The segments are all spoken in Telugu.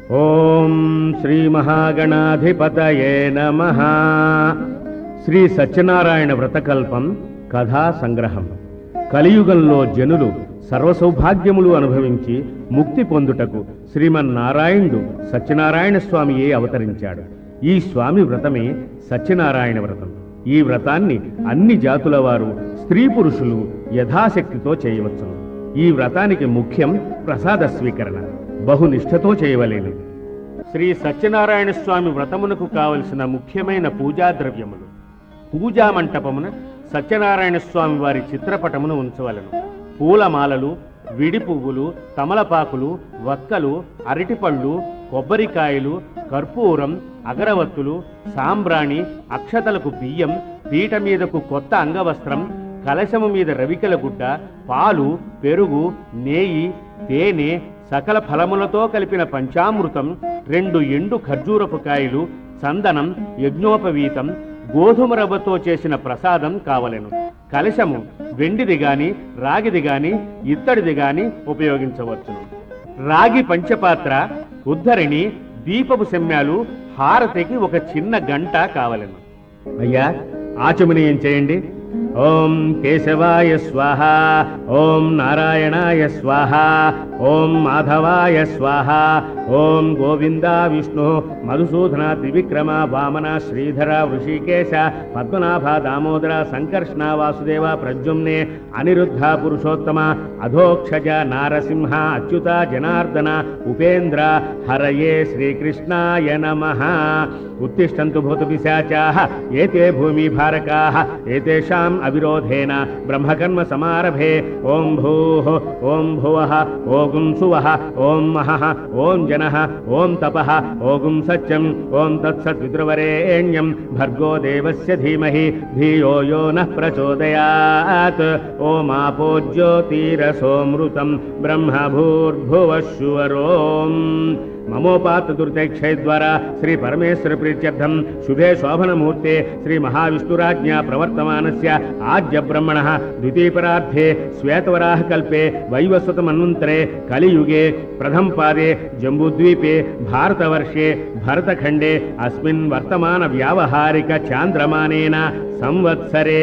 ఓం శ్రీ మహాగణాధిపతయే నమ శ్రీ సత్యనారాయణ వ్రతకల్పం కథా సంగ్రహం కలియుగంలో జనులు సర్వసౌభాగ్యములు అనుభవించి ముక్తి పొందుటకు శ్రీమన్నారాయణుడు సత్యనారాయణ స్వామియే అవతరించాడు ఈ స్వామి వ్రతమే సత్యనారాయణ వ్రతం ఈ వ్రతాన్ని అన్ని జాతుల వారు స్త్రీ పురుషులు యథాశక్తితో చేయవచ్చును ఈ వ్రతానికి ముఖ్యం ప్రసాద స్వీకరణ బహునిష్ఠతో చేయవలేను శ్రీ సత్యనారాయణ స్వామి వ్రతమునకు కావలసిన ముఖ్యమైన పూజా ద్రవ్యములు పూజా మంటపమున సత్యనారాయణ స్వామి వారి చిత్రపటమును ఉంచవలను పూలమాలలు విడి పువ్వులు తమలపాకులు వక్కలు అరటిపళ్ళు కొబ్బరికాయలు కర్పూరం అగరవత్తులు సాంబ్రాణి అక్షతలకు బియ్యం పీట మీదకు కొత్త అంగవస్త్రం కలశము మీద రవికల గుడ్డ పాలు పెరుగు నేయి తేనె సకల ఫలములతో కలిపిన పంచామృతం రెండు ఎండు ఖర్జూరపు కాయలు చందనం యజ్ఞోపవీతం గోధుమ రవ్వతో చేసిన ప్రసాదం కావలెను కలశము వెండిది గాని రాగిది గాని ఇత్తడిది గాని ఉపయోగించవచ్చును రాగి పంచపాత్ర ఉద్ధరిణి దీపపు సెమ్యాలు హారతికి ఒక చిన్న గంట కావలెను అయ్యా ఆచమనీయం చేయండి ఓం కేశవాయ స్వాహ ఓం నారాయణాయ స్వాహ ఓం మాధవాయ స్వాహ ఓం గోవింద విష్ణు మధుసూదన త్రివిక్రమ వామన శ్రీధర వృషికేశ పద్మనాభ దామోదర సంకర్షణ వాసుదేవ ప్రద్యుమ్నే అనిరుద్ధ పురుషోత్తమ అధోక్షజ నారసింహ అచ్యుత జనార్దన ఉపేంద్ర హరయే శ్రీకృష్ణాయ నమః ఉత్తిష్టంతు భూతపిశాచాః ఏతే భూమిభారకాः ఏతేషాం అవిరోధేన బ్రహ్మకర్మ సమారభే ఓం భూః ఓం భువః ఓం సువః ఓం మహః ఓం జనః ఓం తపః ఓం సత్యం ఓం తత్సద్విద్రవరేణ్యం భర్గో దేవస్య ధీమహి ధియో యో నః ప్రచోదయాత్ ఓమాపో జ్యోతిరసోమృతం బ్రహ్మ భూర్భువశువరోం మమోపాత దుర్దైక్షయ ద్వారా శ్రీ పరమేశ్వర ప్రీత్యర్థం శుభే శోభనమూర్తే శ్రీ మహావిష్ణురాజ్ఞా ప్రవర్తమానస్య ఆద్య బ్రహ్మణ ద్వితీయపరార్థే శ్వేతవరాహ కల్పే వైవస్వత మన్వంతరే కలియుగే ప్రథమ పాదే జంబూద్వీపే భారతవర్షే భరతఖండే అస్మిన్ వర్తమాన వ్యావహారిక చాంద్రమానేన సంవత్సరే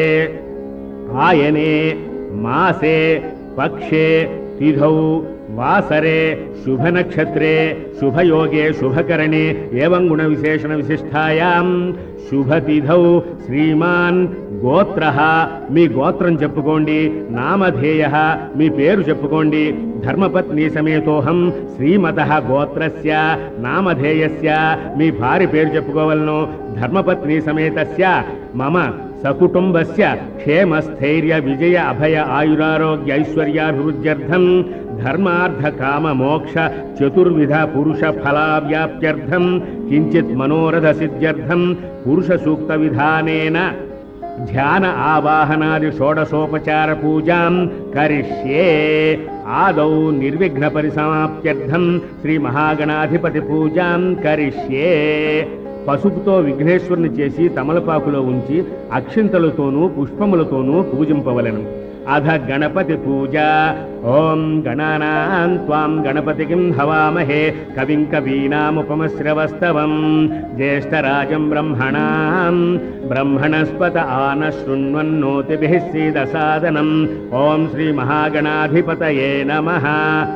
ఆయనే మాసే పక్షే తిథౌ వాసరే శుభనక్షత్రే శుభయోగే శుభకరణే ఏవం గుణ విశేషణ విశిష్టాయాం శుభతిథౌ శ్రీమాన్ గోత్ర మీ గోత్రం చెప్పుకోండి నామధేయ మీ పేరు చెప్పుకోండి ధర్మపత్ని సమేతోహం శ్రీమత గోత్రస్య నామధేయస్య మీ భార్య పేరు చెప్పుకోవలను ధర్మపత్ని సమేతస్య మమ సకుటుంబస్య క్షేమస్థైర్య విజయ అభయ ఆయురారోగ్య ఐశ్వర్యాభివృద్ధ్యర్థం ధర్మార్థ కామ మోక్ష చతుర్విధ పురుష ఫలావ్యాప్త్యర్థం కించిత్ మనోరథ సిద్ధ్యర్థం పురుష సూక్త విధానేన ధ్యాన ఆవాహనాది షోడశోపచార పూజాం కరిష్యే ఆదౌ నిర్విఘ్న పరిసమాప్త్యర్థం శ్రీ మహాగణాధిపతి పూజాం కరిష్యే పసుపుతో విఘ్నేశ్వరుని చేసి తమలపాకులో ఉంచి అక్షింతలతోనూ పుష్పములతోనూ పూజింపవలెను అధ గణపతి పూజ ఓం గణానాం త్వాం గణపతికిం హవామహే కవిం కవీనాముపమశ్రవస్తవం జ్యేష్ఠరాజం బ్రహ్మణాం బ్రహ్మణస్పత ఆన శృణ్వన్నోతిభిः సీదసాదనం ఓం శ్రీ మహాగణాధిపతయే నమః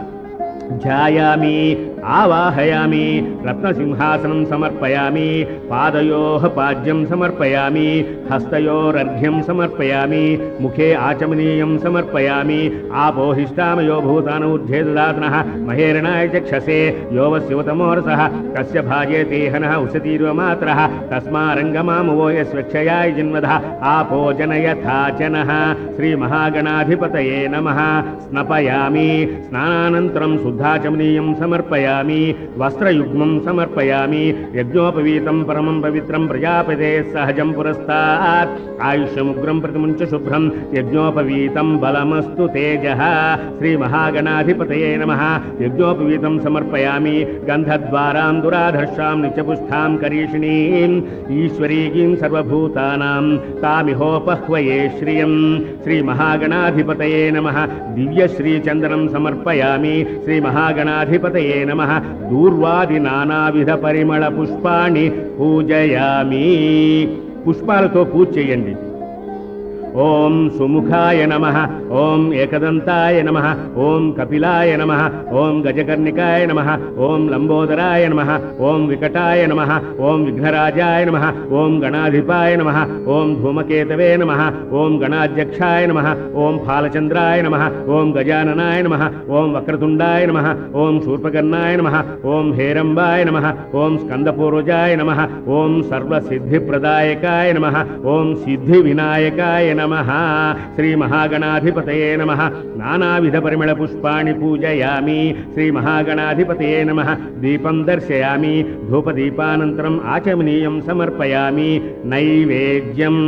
ధ్యాయామి ఆవాహయామి రత్నసింహాసనం సమర్పయామి పాదయోః పాద్యం సమర్పయామి హస్తయోరర్ఘ్యం సమర్పయామి ముఖే ఆచమనీయం సమర్పయామి ఆపోహిష్టామయో భూతానౌర్ధ్యే దదాతనః మహేరణాయ చక్షసే యోవస్యుతమోరసः కస్య భార్యేతేహనः ఉసతీర్వ మాత్రः తస్మారంగమామువో యస్వక్షయాయ జన్మధ ఆపో జనయథాచనः శ్రీమహాగణాధిపతయే నమః స్నపయామి స్నానానంతరం శుద్ధాచమనీయం సమర్పయామి వస్త్రయుగ్మం సమర్పయామి యజ్ఞోపవీతం పరమం పవిత్రం ప్రజాపతే సహజం పురస్తాత్ ఆయుష్యముగ్రం ప్రతిముంచ శుభ్రం యజ్ఞోపవీతం బలమస్తు తేజ శ్రీ మహాగణాధిపతయే నమ యజ్ఞోపవీతం సమర్పయామి గంధద్వారాం దురాధర్షాం నిత్యపుష్టాం కరీషిణీం ఈశ్వరీగీం సర్వభూతానాం తామిహోపహ్వయే శ్రియం శ్రీ మహాగణాధిపతయే నమ దివ్య శ్రీచందనం సమర్పయామి శ్రీ మహాగణాధిపతయే నమ దూర్వాది నానావిధ పరిమళ పుష్పాణి పూజయామి పుష్పాలతో పూజ చేయండి ఓం సుముఖాయ నమ ఓం ఏకదంతాయ నమ ఓం కపిలాయ నమ ఓం గజకర్ణికాయ నమ ఓం లంబోదరాయ నమ ఓం వికటాయ నమ ఓం విఘ్నరాజాయ నమ ఓం గణాధిపాయ నమ ఓం ధూమకేతవే నమ ఓం గణాధ్యక్షాయ నమ ఓం ఫాలచంద్రాయ నమ ఓం గజాననాయ నమ ఓం వక్రతుండాయ నమ ఓం శూర్పకర్ణాయ నమ ఓం హేరంబాయ నమ ఓం స్కందపూర్వజాయ నమ ఓం సర్వసిద్ధిప్రదాయకాయ నమ ఓం సిద్ధి వినాయకాయ నమ శ్రీ మహాగణాధిపతయే నమ నానావిధ పరిమళ పుష్పాణి పూజయామి శ్రీ మహాగణాధిపతయే నమ దీపం దర్శయామి ధూపదీపానంతరం ఆచమనీయం సమర్పయామి నైవేద్యం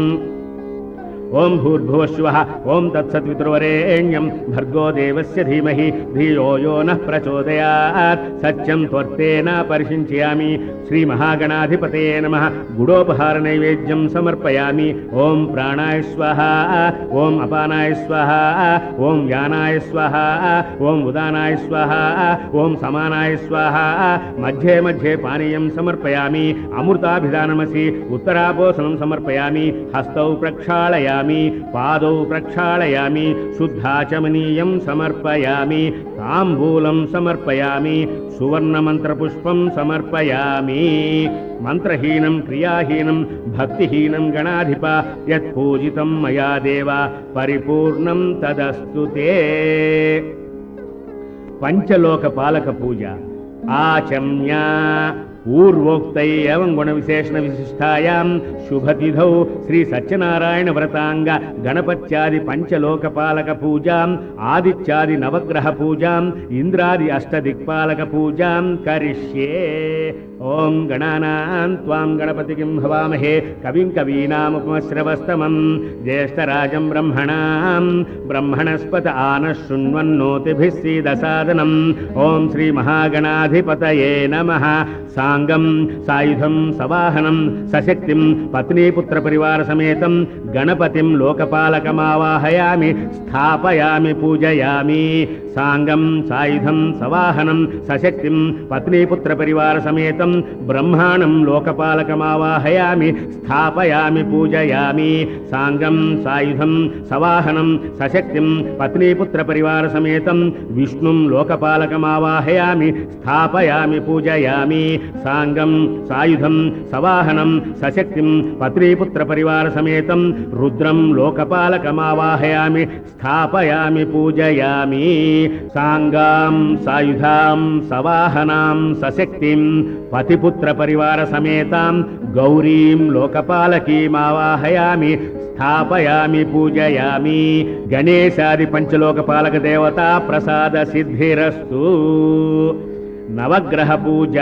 ఓం భూర్భువస్వ ఓం తత్సత్వితుర్వరేణ్యం భర్గో దేవస్య ధీమహి ధియో యో నః ప్రచోదయాత్ సత్యం త్వర్తేన పరిశించయామి శ్రీ మహాగణాధిపతయే నమ గుడోపహార నైవేద్యం సమర్పయామి ఓం ప్రాణాయ స్వహ ఓం అపానాయ స్వహ ఓం యానాయ స్వహ ఓం ఉదానాయ స్వహ ఓం సమానాయ స్వహ మధ్యే మధ్యే పానీయం సమర్పయామి అమృతాభిధానమసి ఉత్తరాపోసనం సమర్పయామి హస్తౌ ప్రక్షాళయామి పాదౌ ప్రక్షాళయామి శుద్ధాచమనీయం సమర్పయామి తాంబూలం సమర్పయామి సువర్ణమంత్రపుష్పం సమర్పయామి మంత్రహీనం క్రియాహీనం భక్తిహీనం గణాధిప యత్పూజితం మయా దేవ పరిపూర్ణం తదస్తు తే పంచలోక పాలక పూజ ఆచమ్య పూర్వోక్తై ఏవం గుణ విశేషణ విశిష్టాయాం శుభతిథౌ శ్రీ సత్యనారాయణ వ్రతాంగ గణపత్యాది పంచలోక పాలక పూజాం ఆదిత్యాది నవగ్రహ పూజాం ఇంద్రాది అష్టదిక్పాలక పూజాం కరిష్యే ఓం గణానాం త్వాం గణపతికిం భవామహే కవిం కవీనాముపమశ్రవస్తమం జ్యేష్ఠరాజం బ్రహ్మణాం బ్రహ్మణస్పత ఆన శృణ్వన్నోతిభిः సీదసాదనం ఓం శ్రీ మహాగణాధిపతయే నమః సాంగం సాయుధం సవాహనం సశక్తిం పత్నీపుత్ర పరివార సమేతం గణపతిం లోకపాలకమావాహయామి స్థాపయామి పూజయామి సాంగం సాయుధం సవాహనం సశక్తిం పత్నీపుత్ర పరివార సమేతం బ్రహ్మాణం లోకపాలకమావాహయామి స్థాపయామి పూజయామి సాంగం సాయుధం సవాహనం సశక్తిం పత్నీపుత్ర పరివార సమేతం విష్ణుం లోకపాలకమావాహయామి స్థాపయామి పూజయామి సాంగం సాయుధం సవాహనం సశక్తిం పత్నీపుత్ర పరివార సమేతం రుద్రం లోకపాలకమావాహయామి స్థాపయామి పూజయామి సాంగాం సాయుధాం సవాహనాం సశక్తిం పతిపుత్ర పరివార సమేతాం గౌరీం లోకపాలకీమావాహయామి స్థాపయామి పూజయామి గణేశాది పంచలోకపాలక దేవతా ప్రసాద సిద్ధిరస్తు నవగ్రహ పూజ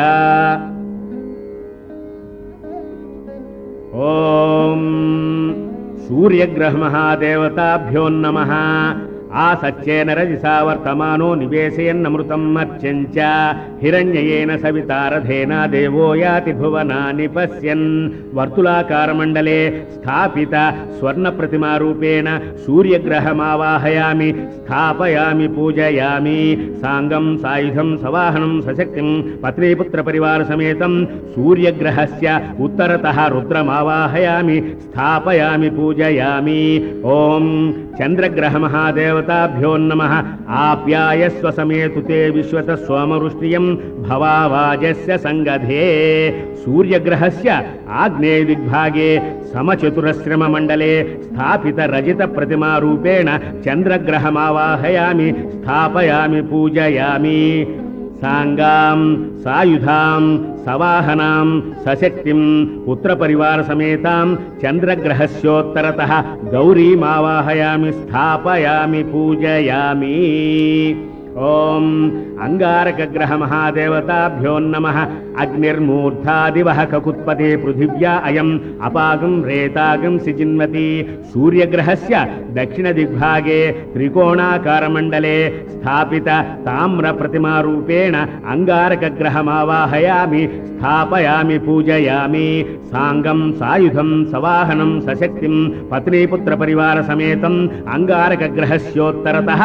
ఓం సూర్యగ్రహ మహాదేవతాభ్యో నమ ఆ సత్యేన రజసా వర్తమానో నివేశయన్నమృతం మర్చంచ హిరణ్యయేన సవితారథేన దేవో యాతి భువనాని పశ్యన్ వర్తులాకారమండలే స్థాపిత స్వర్ణ ప్రతిమారూపేణ సూర్యగ్రహమావాహయామి స్థాపయామి పూజయామి సాంగం సాయుధం సవాహనం సశక్తిం పత్నీపుత్ర పరివార సమేతం సూర్యగ్రహస్య ఉత్తరతః రుద్రమావాహయామి స్థాపయామి పూజయామి ఓం చంద్రగ్రహ మహాదేవతాభ్యో నమ ఆప్యాయస్వ సమేతు తే విశ్వత సోమవృష్టియం భవావాజస్య సంగధే సూర్యగ్రహస్య ఆగ్నేయ దిగ్భాగే సమచతురశ్రమ మండలే స్థాపిత రజిత ప్రతిమారూపేణ చంద్రగ్రహమావాహయామి స్థాపయామి పూజయామి సాంగాం సాయుధాం సవాహనాం సశక్తిం పుత్రపరివార సమేతాం చంద్రగ్రహస్యోత్తరత గౌరీమావాహయామి స్థాపయామి పూజయామి ఓం అంగారకగ్రహ మహాదేవతాభ్యో నమ అగ్నిర్మూర్ధాదివ కకుత్పతే పృథివ్యా అయం అపాగం రేతాగం సిజిన్వతి సూర్యగ్రహస్య దక్షిణ దిగ్భాగే త్రికోణాకారమండలే స్థాపిత తామ్ర ప్రతిమారూపేణ అంగారకగ్రహమావాహయామి స్థాపయామి పూజయామి సాంగం సాయుధం సవాహనం సశక్తిం పత్నీపుత్ర పరివార సమేతం అంగారకగ్రహస్యోత్తరత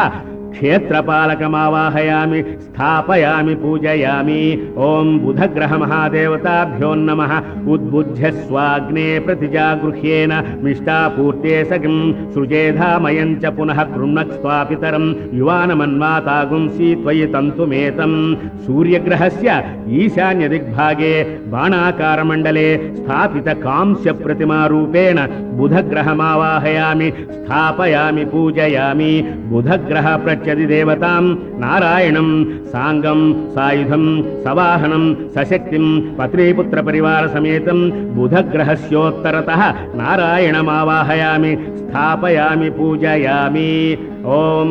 క్షేత్రపాలకమావాహయామి స్థాపయామి పూజయామి ఓం బుధగ్రహ మహాదేవతాభ్యో నమ ఉద్బుధ్య స్వాగ్నే ప్రతిజాగృహ్యేన మిష్టాపూర్తే సఖిం సృజేధామయం చ పునః గృహ్ణక్స్వాపితరం యువానమన్వాతాగుంసి త్వయి తంతుమేతం సూర్యగ్రహస్య ఈశాన్య దిగ్భాగే బాణాకారమండలే స్థాపిత కాంస్య ప్రతిమారూపేణ బుధగ్రహమావాహయామి స్థాపయామి పూజయామి బుధగ్రహ ప్రత్యధిదేవతాం నారాయణం సాంగం సాయుధం సవాహనం సశక్తిం పత్నీపుత్ర పరివార సమేతం బుధగ్రహస్యోత్తరత నారాయణమావాహయామి స్థాపయామి పూజయామి ఓం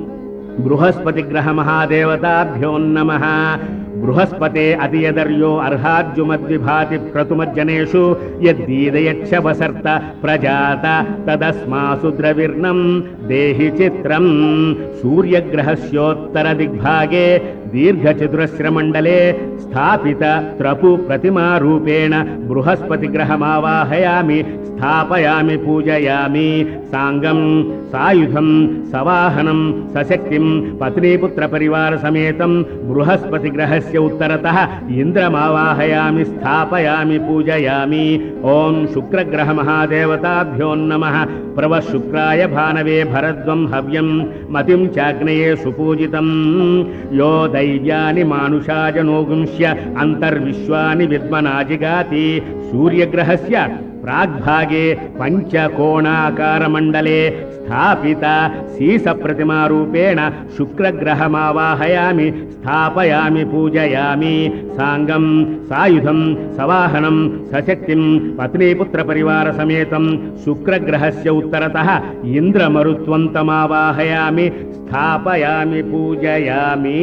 బృహస్పతిగ్రహ మహాదేవతాభ్యో నమ బృహస్పతే అతియదర్యో అర్హార్జుమద్విభాతి క్రతుమజ్జనేషు యద్దీదయచ్చ వసర్త ప్రజాత తదస్మాసు ద్రవిర్ణం దేహి చిత్రం సూర్యగ్రహస్యోత్తర దిగ్భాగే దీర్ఘచతురస్రమండలే స్థాపిత త్రపు ప్రతిమారూపేణ బృహస్పతిగ్రహమావాహయామి స్థాపయామి పూజయామి సాంగం సాయుధం సవాహనం సశక్తిం పత్నీపుత్ర పరివార సమేతం బృహస్పతి గ్రహస్య ఉత్తరతః ఇంద్రమావాహయామి స్థాపయామి పూజయామి ఓం శుక్రగ్రహ మహాదేవతాభ్యో నమః ప్రవ శుక్రాయ భానవే భరద్వం హవ్యం మతిం చాగ్నయే సుపూజితం యో దైవ్యాని మానుషాజనోగుంష్య అంతర్విశ్వాని విద్మనాజిగాతి సూర్యగ్రహస్య ప్రాగ్భాగే పంచకోణాకారమండలే స్థాపిత శీసప్రతిమారూపేణ శుక్రగ్రహమావాహయామి స్థాపయామి పూజయామి సాంగం సాయుధం సవాహనం సశక్తిం పత్నీపుత్ర పరివార సమేతం శుక్రగ్రహస్య ఉత్తరతః ఇంద్రమరుత్వం తమావాహయామి స్థాపయామి పూజయామి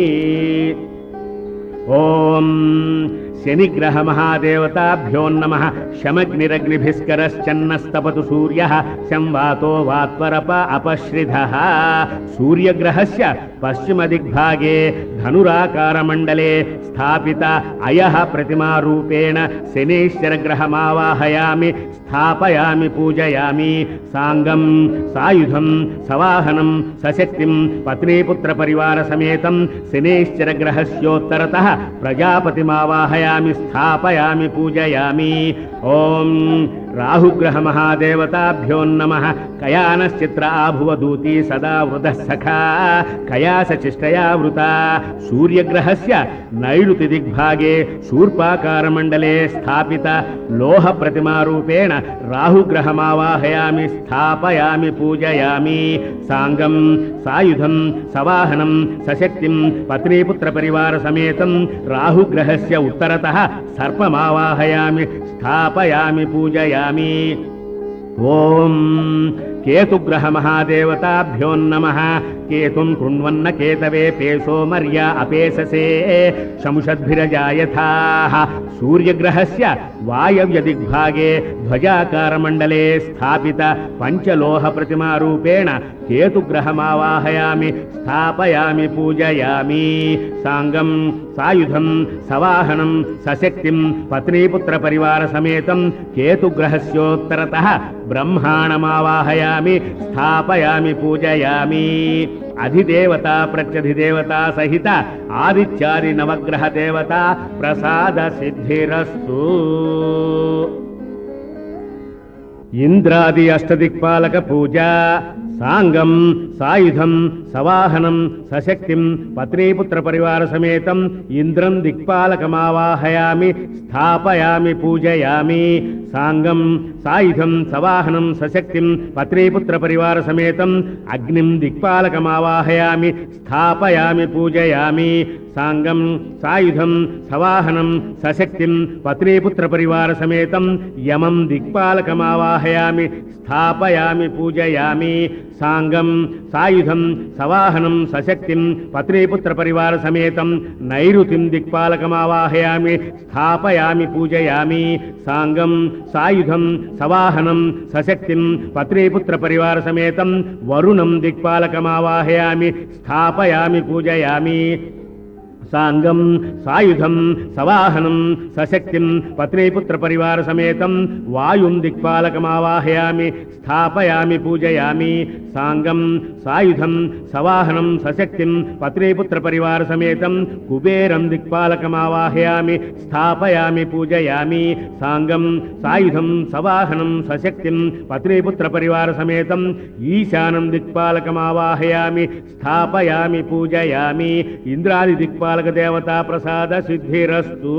ఓం శనిగ్రహ మహాదేవతాభ్యో నమ శమగ్నిరగ్నిభిస్కరశ్చన్నస్తపతు సూర్య సంవాతో వాత్వరప అపశ్రిధ సూర్యగ్రహస్య పశ్చిమదిగ్భాగే ధనురాకారమండలే స్థాపిత అయః ప్రతిమారూపేణ శనీశ్వరగ్రహమావాహయామి స్థాపయామి పూజయామి సాంగం సాయుధం సవాహనం సశక్తిం పత్నీపుత్ర పరివార సమేతం శనీశ్వరగ్రహస్యోత్తరతః ప్రజాపతిమావాహయామి స్థాపయామి పూజయామి ఓం రాహుగ్రహ మహాదేవతాభ్యో నమ కయానశ్చిత్ర ఆభువదూతి సదా వృధ సఖా కయాసచిష్టయా వృత సూర్యగ్రహస్య నైరుతి దిగ్భాగే శూర్పాకారమండలే స్థాపిత లోహ ప్రతిమారూపేణ రాహుగ్రహమావాహయామి స్థాపయామి పూజయామి సాంగం సాయుధం సవాహనం సశక్తిం పత్నీపుత్ర పరివార సమేతం రాహుగ్రహస్య ఉత్తరతః సర్పమావాహయామి స్థాపయామి పూజయామి ఓం కేతుగ్రహ మహాదేవతాభ్యో నమ కేతుం కృణ్వన్న కేతవే పేసో మర్య అపేససే శంషద్భిరజాయథా సూర్యగ్రహస్య వాయవ్య దిగ్భాగే ధ్వజాకారమండలే స్థాపిత పంచలోహ ప్రతిమారూపేణ కేతుగ్రహమావాహయామి స్థాపయామి పూజయామి సాంగం సాయుధం సవాహనం సశక్తిం పత్నీపుత్ర పరివార సమేతం కేతుగ్రహస్యోత్తరతః బ్రహ్మాణమావాహయామి స్థాపయామి పూజయామి అధిదేవత ప్రత్యధిదేవత సహిత ఆదిత్యాది నవగ్రహ దేవత ప్రసాద సిద్ధిరస్తు ఇంద్రాది అష్టదిక్పాలక పూజ సాంగం సాయుధం సవాహనం సశక్తిం పత్నీపుత్ర పరివార సమేతం ఇంద్రం దిక్పాలకమావాహయామి స్థాపయామి పూజయామి సాంగం సాయుధం సవాహనం సశక్తిం పత్నీపుత్ర పరివార సమేతం అగ్నిం దిక్పాలకమావాహయామి స్థాపయామి పూజయామి సాంగం సాయుధం సవాహనం సశక్తిం పత్నీపుత్ర పరివార సమేతం యమం దిక్పాలకమావాహయామి స్థాపయామి పూజయామి సాంగం సాయుధం సవాహనం సశక్తిం పత్నీపుత్ర పరివార సమేతం నైరుతిం దిక్పాలకమావాహయామి స్థాపయామి పూజయామి సాంగం సాయుధం సవాహనం సశక్తిం పత్నీపుత్ర పరివార సమేతం వరుణం దిక్పాలకమావాహయామి స్థాపయామి పూజయామి సాంగం సాయుధం సవాహనం సశక్తిం పత్నీపుత్ర పరివార సమేతం వాయుం దిక్పాలకమావాహయామి స్థాపయామి పూజయామి సాంగం సాయుధం సవాహనం సశక్తిం పత్నీపుత్ర పరివార సమేతం కుబేరం దిక్పాలకమావాహయామి స్థాపయామి పూజయామి సాంగం సాయుధం సవాహనం సశక్తిం పత్నీపుత్ర పరివార సమేతం ఈశానం దిక్పాలకమావాహయామి స్థాపయామి పూజయామి ఇంద్రాది దిక్పాలక దేవతా ప్రసాద సిద్ధిరస్తు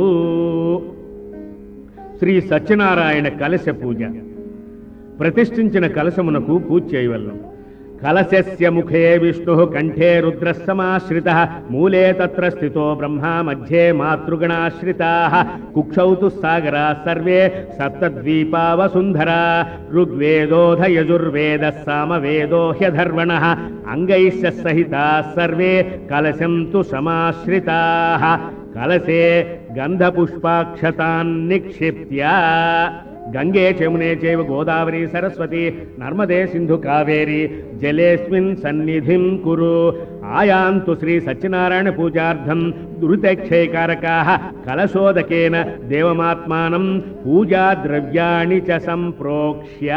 శ్రీ సత్యనారాయణ కలశ పూజ ప్రతిష్ఠించిన కలశమునకు పూజ చేయవలను కలశస్య ముఖే విష్ణు కంఠే రుద్ర సమాశ్రిత మూలే తత్ర స్థితో బ్రహ్మ మధ్యే మాతృగణాశ్రితా కుక్షౌ తు సాగరా సర్వే సప్తద్వీపా వసుంధరా ఋగ్వేదోధ యజుర్వేద సామవేదో హ్యధర్వణ అంగైశ్చ సహితా సర్వే కలశం తు సమాశ్రితా కలశే గంధపుష్పాక్షతాన్ నిక్షిప్య గంగే చమునే చైవ గోదావరి సరస్వతి నర్మదే సింధు కావేరి జలేస్మిన్ సన్నిధిం కురు ఆయాంతు శ్రీ సత్యనారాయణ పూజార్థం దురితక్షయకారకా కలశోదకేన దేవమాత్మానం పూజా ద్రవ్యాణి చ సంప్రోక్ష్య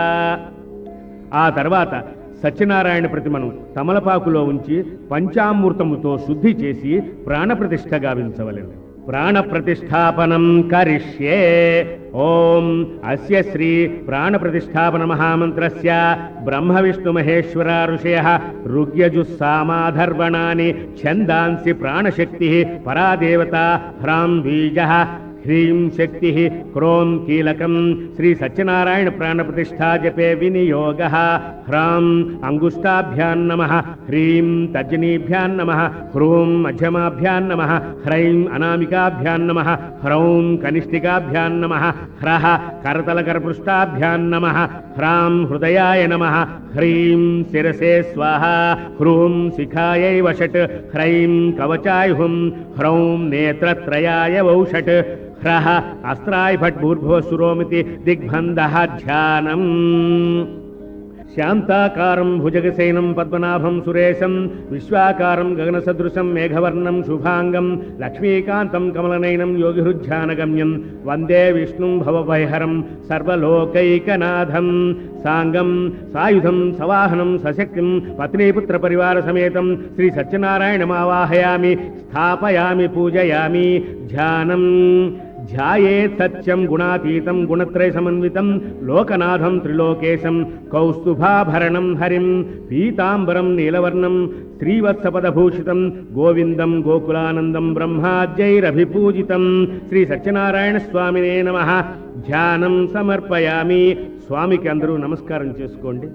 ఆ తర్వాత సత్యనారాయణ ప్రతిమను తమలపాకులో ఉంచి పంచామృతముతో శుద్ధి చేసి ప్రాణప్రతిష్ఠ గావించవలెను ప్రాణప్రతిష్టాపనం కరిష్యే ఓం అస్య శ్రీ ప్రాణప్రతిష్టాపన మహామంత్రస్య బ్రహ్మ విష్ణు మహేశ్వర ఋషయ ఋగ్యజుస్సామాధర్వణాని ఛందాంసి ప్రాణశక్తి పరాదేవత హ్రాం బీజ హ్రీం శక్తి క్రోం కీలకం శ్రీ సత్యనారాయణ ప్రాణప్రతిష్ఠా జపే వినియోగ హ్రాం అంగుష్టాభ్యాం నమ హ్రీం తర్జనీభ్యాం నమ హ్రూం మధ్యమాభ్యాం నమ హ్రైం అనామికాభ్యాం నమ హ్రౌం కనిష్ఠికాభ్యాం నమ హ్రః కరతలకరపృష్టాభ్యాం నమ హ్రాం హృదయాయ నమ హ్రీం శిరసే స్వాహ హ్రూం శిఖాయై వషట్ హ్రైం కవచాయ హుం హ్రౌం నేత్రత్రయాయ వౌషట్ హ్రః అస్త్రాయ భట్ భూర్భువస్సురోమితి దిగ్బంధః ధ్యానం శాంతాకారం భుజగశయనం పద్మనాభం సురేశం విశ్వాకారం గగనసదృశం మేఘవర్ణం శుభాంగం లక్ష్మీకాంతం కమలనయనం యోగిహృధ్యానగమ్యం వందే విష్ణుం భవభయహరం సర్వలోకైకనాథం సాంగం సాయుధం సవాహనం సశక్తిం పత్నీపుత్ర పరివార సమేతం శ్రీ సత్యనారాయణమావాహయామి స్థాపయామి పూజయామి ధ్యానం ధ్యాయేత్ సత్యం గుణాతీతం గుణత్రయ సమన్వితం లోకనాథం త్రిలోకేశం కౌస్తుభాభరణం హరిం పీతాంబరం నీలవర్ణం శ్రీవత్సపదభూషితం గోవిందం గోకులానందం బ్రహ్మాద్యైరభిపూజితం శ్రీ సత్యనారాయణ స్వామినే నమ ధ్యానం సమర్పయామి స్వామికి అందరూ నమస్కారం చేసుకోండి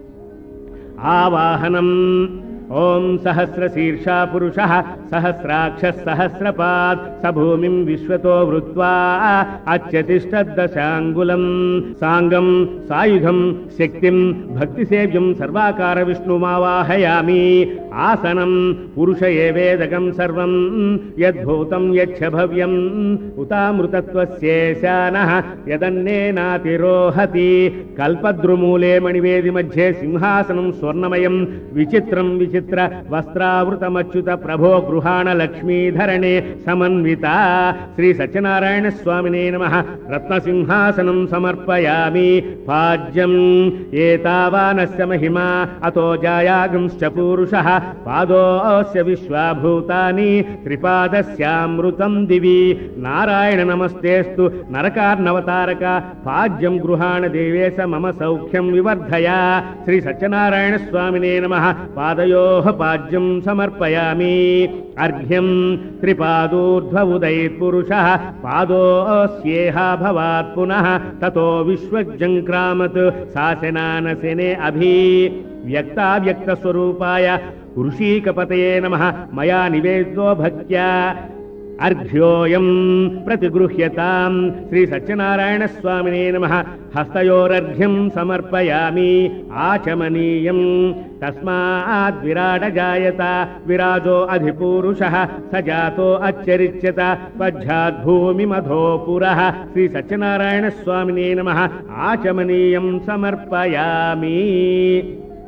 ఆవాహనం ఓం సహస్రశీర్షా పురుష సహస్రాక్ష సహస్రపాద్ స భూమిం విశ్వతో వృత్వా అత్యతిష్టదశాంగులం సాంగం సాయుధం శక్తిం భక్తిసేవ్యం సర్వాకార విష్ణుమావాహయామి ఆసనం పురుష ఏవేదకం సర్వం యద్భూతం యచ్చ భవ్యం ఉతామృతత్వస్యేశాన యదన్నేనాతిరోహతి కల్పద్రుమూలే మణివేది మధ్యే సింహాసనం స్వర్ణమయం విచిత్రం విచిత్ర వస్త్రావృతమచ్యుత ప్రభో గృహాణ లక్ష్మీధరణే సమన్విత శ్రీ సత్యనారాయణ స్వామినే నమ రత్నసింహాసనం సమర్పయామి పాజ్యం ఏతావానస్య మహిమా అతో జాయాగంశ్చ పూరుష పాదోస్య విశ్వాభూతాని త్రిపాదస్యామృతం దివి నారాయణ నమస్తేస్తు నరకార్నవతారక పాజ్యం గృహాణ దేవేశ మమ సౌఖ్యం వివర్ధయ శ్రీ సత్యనారాయణ స్వామినే నమ పాదయో పాజ్యం సమర్పయామి అర్ఘ్యం త్రిపాదూర్ధ్వ ఉదయత్పురుష పాదోస్యేహ భవాత్ పునః తతో విశ్వజంక్రామత్ శాసనానశనే అభి వ్యక్తావ్యక్తస్వరూపాయ ఋషీకపతయే నమ మయా నివేదో భక్త్యా అర్ఘ్యోయం ప్రతిగృహ్యతాం శ్రీ సత్యనారాయణ స్వామినే నమ హస్తయోరర్ఘ్యం సమర్పయామి ఆచమనీయం తస్మాద్ విరాట జాయత విరాజో అధిపూరుష స జాతో అచ్చరిచ్యత పశ్చాద్భూమిమధో పురః శ్రీ సత్యనారాయణ స్వామినే నమ ఆచమనీయం సమర్పయామి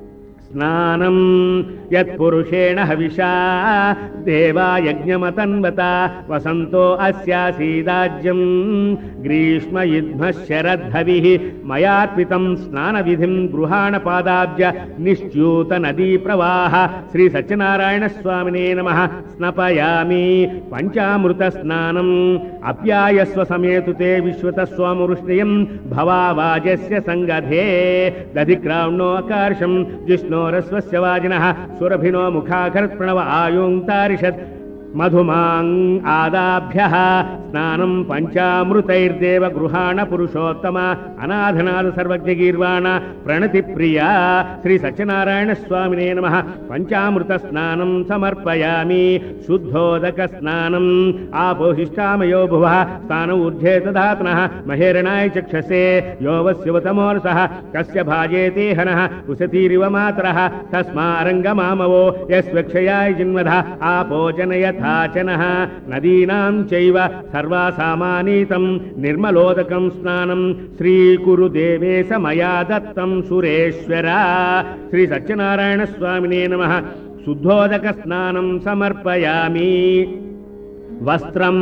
స్నానం యత్పురుషేణ హవిషా దేవా యజ్ఞమతన్వత వసంతో అస్యాసీదాజ్యం గ్రీష్మ యుధ్మ శరద్ధవి మయార్పితం స్నానవిధిం గృహాణ పాదాబ్జ నిశ్చ్యూత నదీ ప్రవాహ శ్రీ సత్యనారాయణ స్వామినే నమ స్నపయామి పంచామృత స్నానం అప్యాయస్వ సమేతుతే విశ్వత స్వామురుష్ణయం భవావాజస్య సంగధే దధిక్రామ్ణోకార్షం జిష్ణోరస్వస్య వాజినః సురభినో ముఖాఖరత్ ప్రణవ ఆయుంతారిషత్ మధుమాంగ్ ఆదాభ్య స్నానం పంచామృతైర్దేవ గృహాణ పురుషోత్తమ అనాథనాథ సర్వజ్ఞగీర్వాణ ప్రణతి ప్రియా శ్రీ సత్యనారాయణ స్వామినే నమ పంచామృత స్నానం సమర్పయామి శుద్ధోదక స్నానం ఆపోహిష్టామయో భువ స్థానం ఊర్ధ్వే దధాతన మహేరణాయ చక్షసే యోవస్యువతమోరసః కస్య భాజేతే హనః ఉసతీరివ మాతరः తస్మారంగమామవో యస్వక్షయాయ జిన్వధ ఆపోజనయథాచనః నదీనాం చైవ సర్వాసామానీతం నిర్మలోదకం స్నానం శ్రీకురు దేవేశ మయా దత్తం సురేశ్వర శ్రీ సత్యనారాయణ స్వామినే నమ శుద్ధోదక స్నానం సమర్పయామి వస్త్రం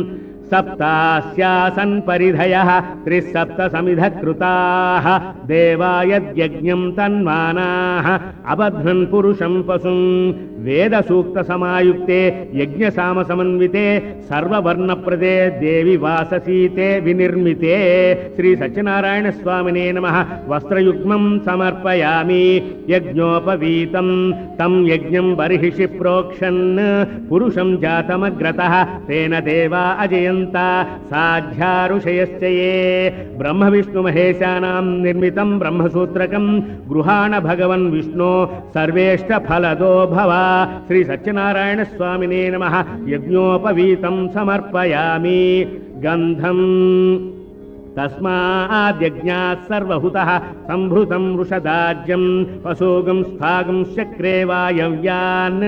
సప్తాస్యాసన్ పరిధయ త్రిసప్త సమిధ కృతాః దేవాయజ్ఞం తన్మానాః అబధ్నన్ పురుషం పశుం వేద సూక్త సమాయుక్తే యజ్ఞ సామ సమన్వితే సర్వవర్ణప్రదే దేవి వాససీతే వినిర్మితే శ్రీ సత్యనారాయణ స్వామినే నమ వస్త్రయుగ్మం సమర్పయామి యజ్ఞోపవీతం తం యజ్ఞం బర్హిషి ప్రోక్షన్ పురుషం జాతమగ్రత తేన దేవా అజయంత సాధ్యారుషయశ్చ ఏ బ్రహ్మ విష్ణు మహేశానాం నిర్మితం బ్రహ్మసూత్రకం గృహాణ భగవన్ విష్ణు సర్వేష్ట ఫలదో భవ శ్రీ సత్యనారాయణ స్వామినే నమ యజ్ఞోపవీతం సమర్పయామి గంధం తస్మాద్యజ్ఞాత్ సర్వహుతః సంభృతం వృషదాజ్యం పశోగం స్థాగం శక్రే వాయవ్యాన్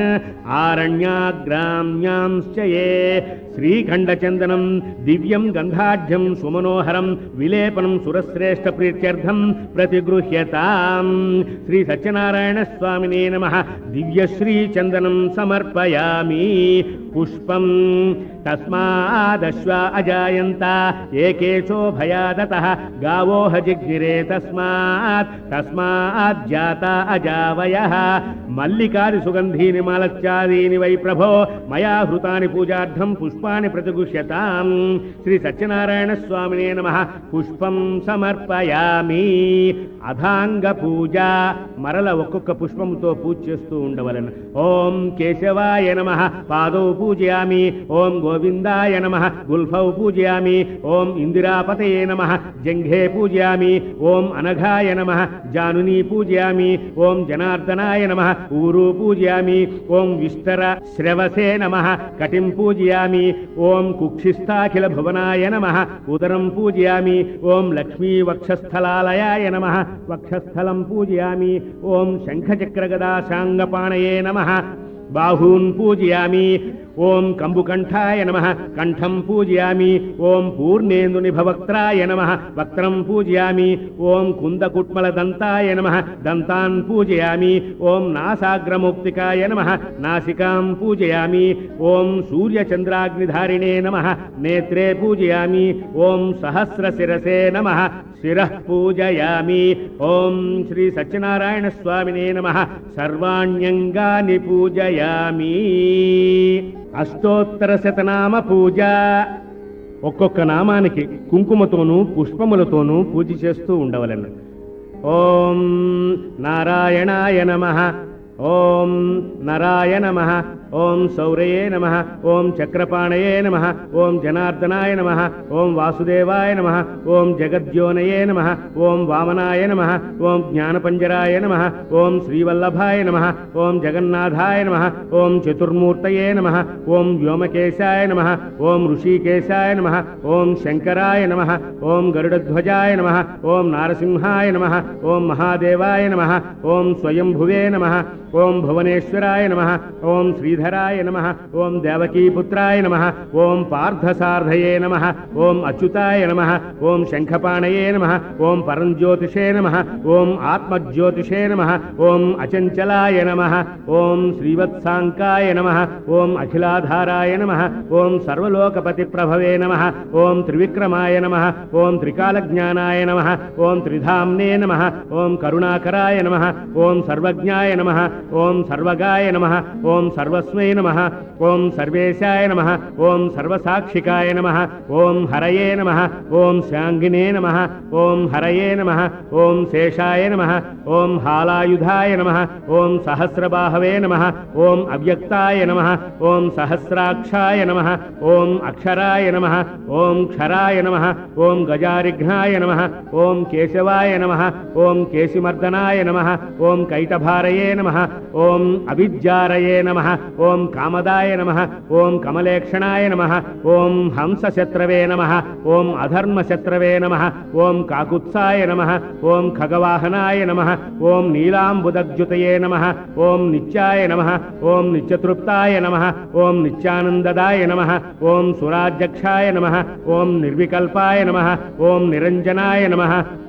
ఆరణ్యాగ్రామ్యాంశ్చ ఏ శ్రీఖండచందనం దివ్యం గంధాఢ్యం సుమనోహరం విలేపనం సురశ్రేష్ఠ ప్రీత్యర్థం ప్రతిగృహ్యతాం శ్రీ సత్యనారాయణ స్వామినే నమ దివ్యశ్రీ చందనం సమర్పయామి పుష్పం తస్మాదశ్వ అజాయంత ఏకేశో భయాదత గావో హజిగ్గిరే తస్మాత్ తస్మాత్ జాత అజావయ మల్లికాది సుగంధీని మాలత్యాదీని వై ప్రభో మయా హృతాని పూజార్థం పుష్పాన్ని ప్రతిగుష్యతాం శ్రీ సత్యనారాయణ స్వామినే నమ పుష్పం సమర్పయామి అధాంగ పూజ మరల ఒక్కొక్క పుష్పంతో పూజ చేస్తూ ఉండవలను ఓం కేశవాయ నమ పాదౌ పూజయామి ఓం గోవిందాయ నమ గుల్ఫౌ పూజయామి ఓం ఇందిరాపతయే నమ జంఘే పూజయామి ఓం అనఘాయ నమ జానుని పూజయామి ఓం జనార్దనాయ నమ ఊరు పూజయామి ఓం విస్తర శ్రవసే నమ కటిం పూజయామి ఓం కుక్షిస్థాఖిల భువనాయ నమ ఉదరం పూజయామి ఓం లక్ష్మీ వక్షస్థలాలయాయ నమ వక్షస్థలం పూజయామి ఓం శంఖచక్రగదాశాంగపాణయే నమ బాహూన్ పూజయామి ఓం కంబుకంఠాయ నమ కంఠం పూజయామి ఓం పూర్ణేందునిభవక్త్రాయ నమ వక్త్రం పూజయామి ఓం కుందకుట్మలదంతాయ నమ దంతాన్ పూజయామి ఓం నాసాగ్రముక్తికాయ నమ నాసికాం పూజయామి ఓం సూర్యచంద్రాగ్నిధారిణే నమ నేత్రే పూజయామి ఓం సహస్రశిరసే నమ శిరః పూజయామి ఓం శ్రీ సత్యనారాయణ స్వామినే నమ సర్వాణ్యంగాని పూజయామి అష్టోత్తర శతనామ పూజ ఒక్కొక్క నామానికి కుంకుమతోనూ పుష్పములతోనూ పూజ చేస్తూ ఉండవలను ఓం నారాయణాయ నమ ఓం నరాయ నమ ఓం సౌరయే నమ ఓం చక్రపాణయే నమ ఓం జనార్దనాయ నమ ఓం వాసుదేవాయ నమ ఓం జగద్యోనయే నమ ఓం వామనాయ నమ ఓం జ్ఞానపంజరాయ నమ ఓం శ్రీవల్లభాయ నమ ఓం జగన్నాథాయ నమ ఓం చతుర్మూర్తయే నమ ఓం వ్యోమకేశాయ నమ ఓం ఋషికేశాయ నమ ఓం శంకరాయ నమ ఓం గరుడధ్వజాయ నమ ఓం నారసింహాయ నమ ఓం మహాదేవాయ నమ ఓం స్వయంభువే నమ ఓం భువనేశ్వరాయ నమ ఓం శ్రీధర శ్రీధరాయ నమ ఓం దేవకీపుత్రాయ నమ ఓం పార్థసార్ధయే నమ ఓం అచ్యుతాయ నమ ఓం శంఖపాణయే నమ ఓం పరంజ్యోతిషే నమ ఓం ఆత్మజ్యోతిషే నమ ఓం అచంచలాయ నమ ఓం శ్రీవత్సాంకాయ నమ ఓం అఖిలాధారాయ నమ ఓం సర్వలోకపతి ప్రభవే నమ ఓం త్రివిక్రమాయ నమ ఓం త్రికాలజ్ఞానాయ నమ ఓం త్రిధామ్నే నమ ఓం కరుణాకరాయ నమ ఓం సర్వజ్ఞాయ నమ ఓం సర్వగాయ నమ ఓం సర్వస్మై నమ ఓం సర్వేశాయ నమ ఓం సర్వసాక్షికాయ నమ ఓం హరయే నమ ఓం శాంగినే నమ ఓం హరయే నమ ఓం శేషాయ నమ ఓం హాలాయుధాయ నమ ఓం సహస్రబాహవే నమ ఓం అవ్యక్తాయ నమ ఓం సహస్రాక్షాయ నమ ఓం అక్షరాయ నమ ఓం క్షరాయ నమ ఓం గజారిఘ్నాయ నమ ఓం కేశవాయ నమ ఓం కేశిమర్దనాయ నమ ఓం కైటభారయే నమ ఓం అవిద్యారయే నమ ఓం కామదాయ నమ ఓం కమలేక్షణాయ నమ ఓం హంసశత్రవే నమ ఓం అధర్మశత్రవే నమ ఓం కాకుత్సాయ నమ ఓం ఖగవాహనాయ నమ ఓం నీలాంబుదగ్జుతయే నమ ఓం నిత్యాయ నమ ఓం నిత్యతృప్తాయ నమ ఓం నిత్యానందదాయ నమ ఓం సురాధ్యక్షాయ నమ ఓం నిర్వికల్పాయ నమ ఓం నిరంజనాయ నమ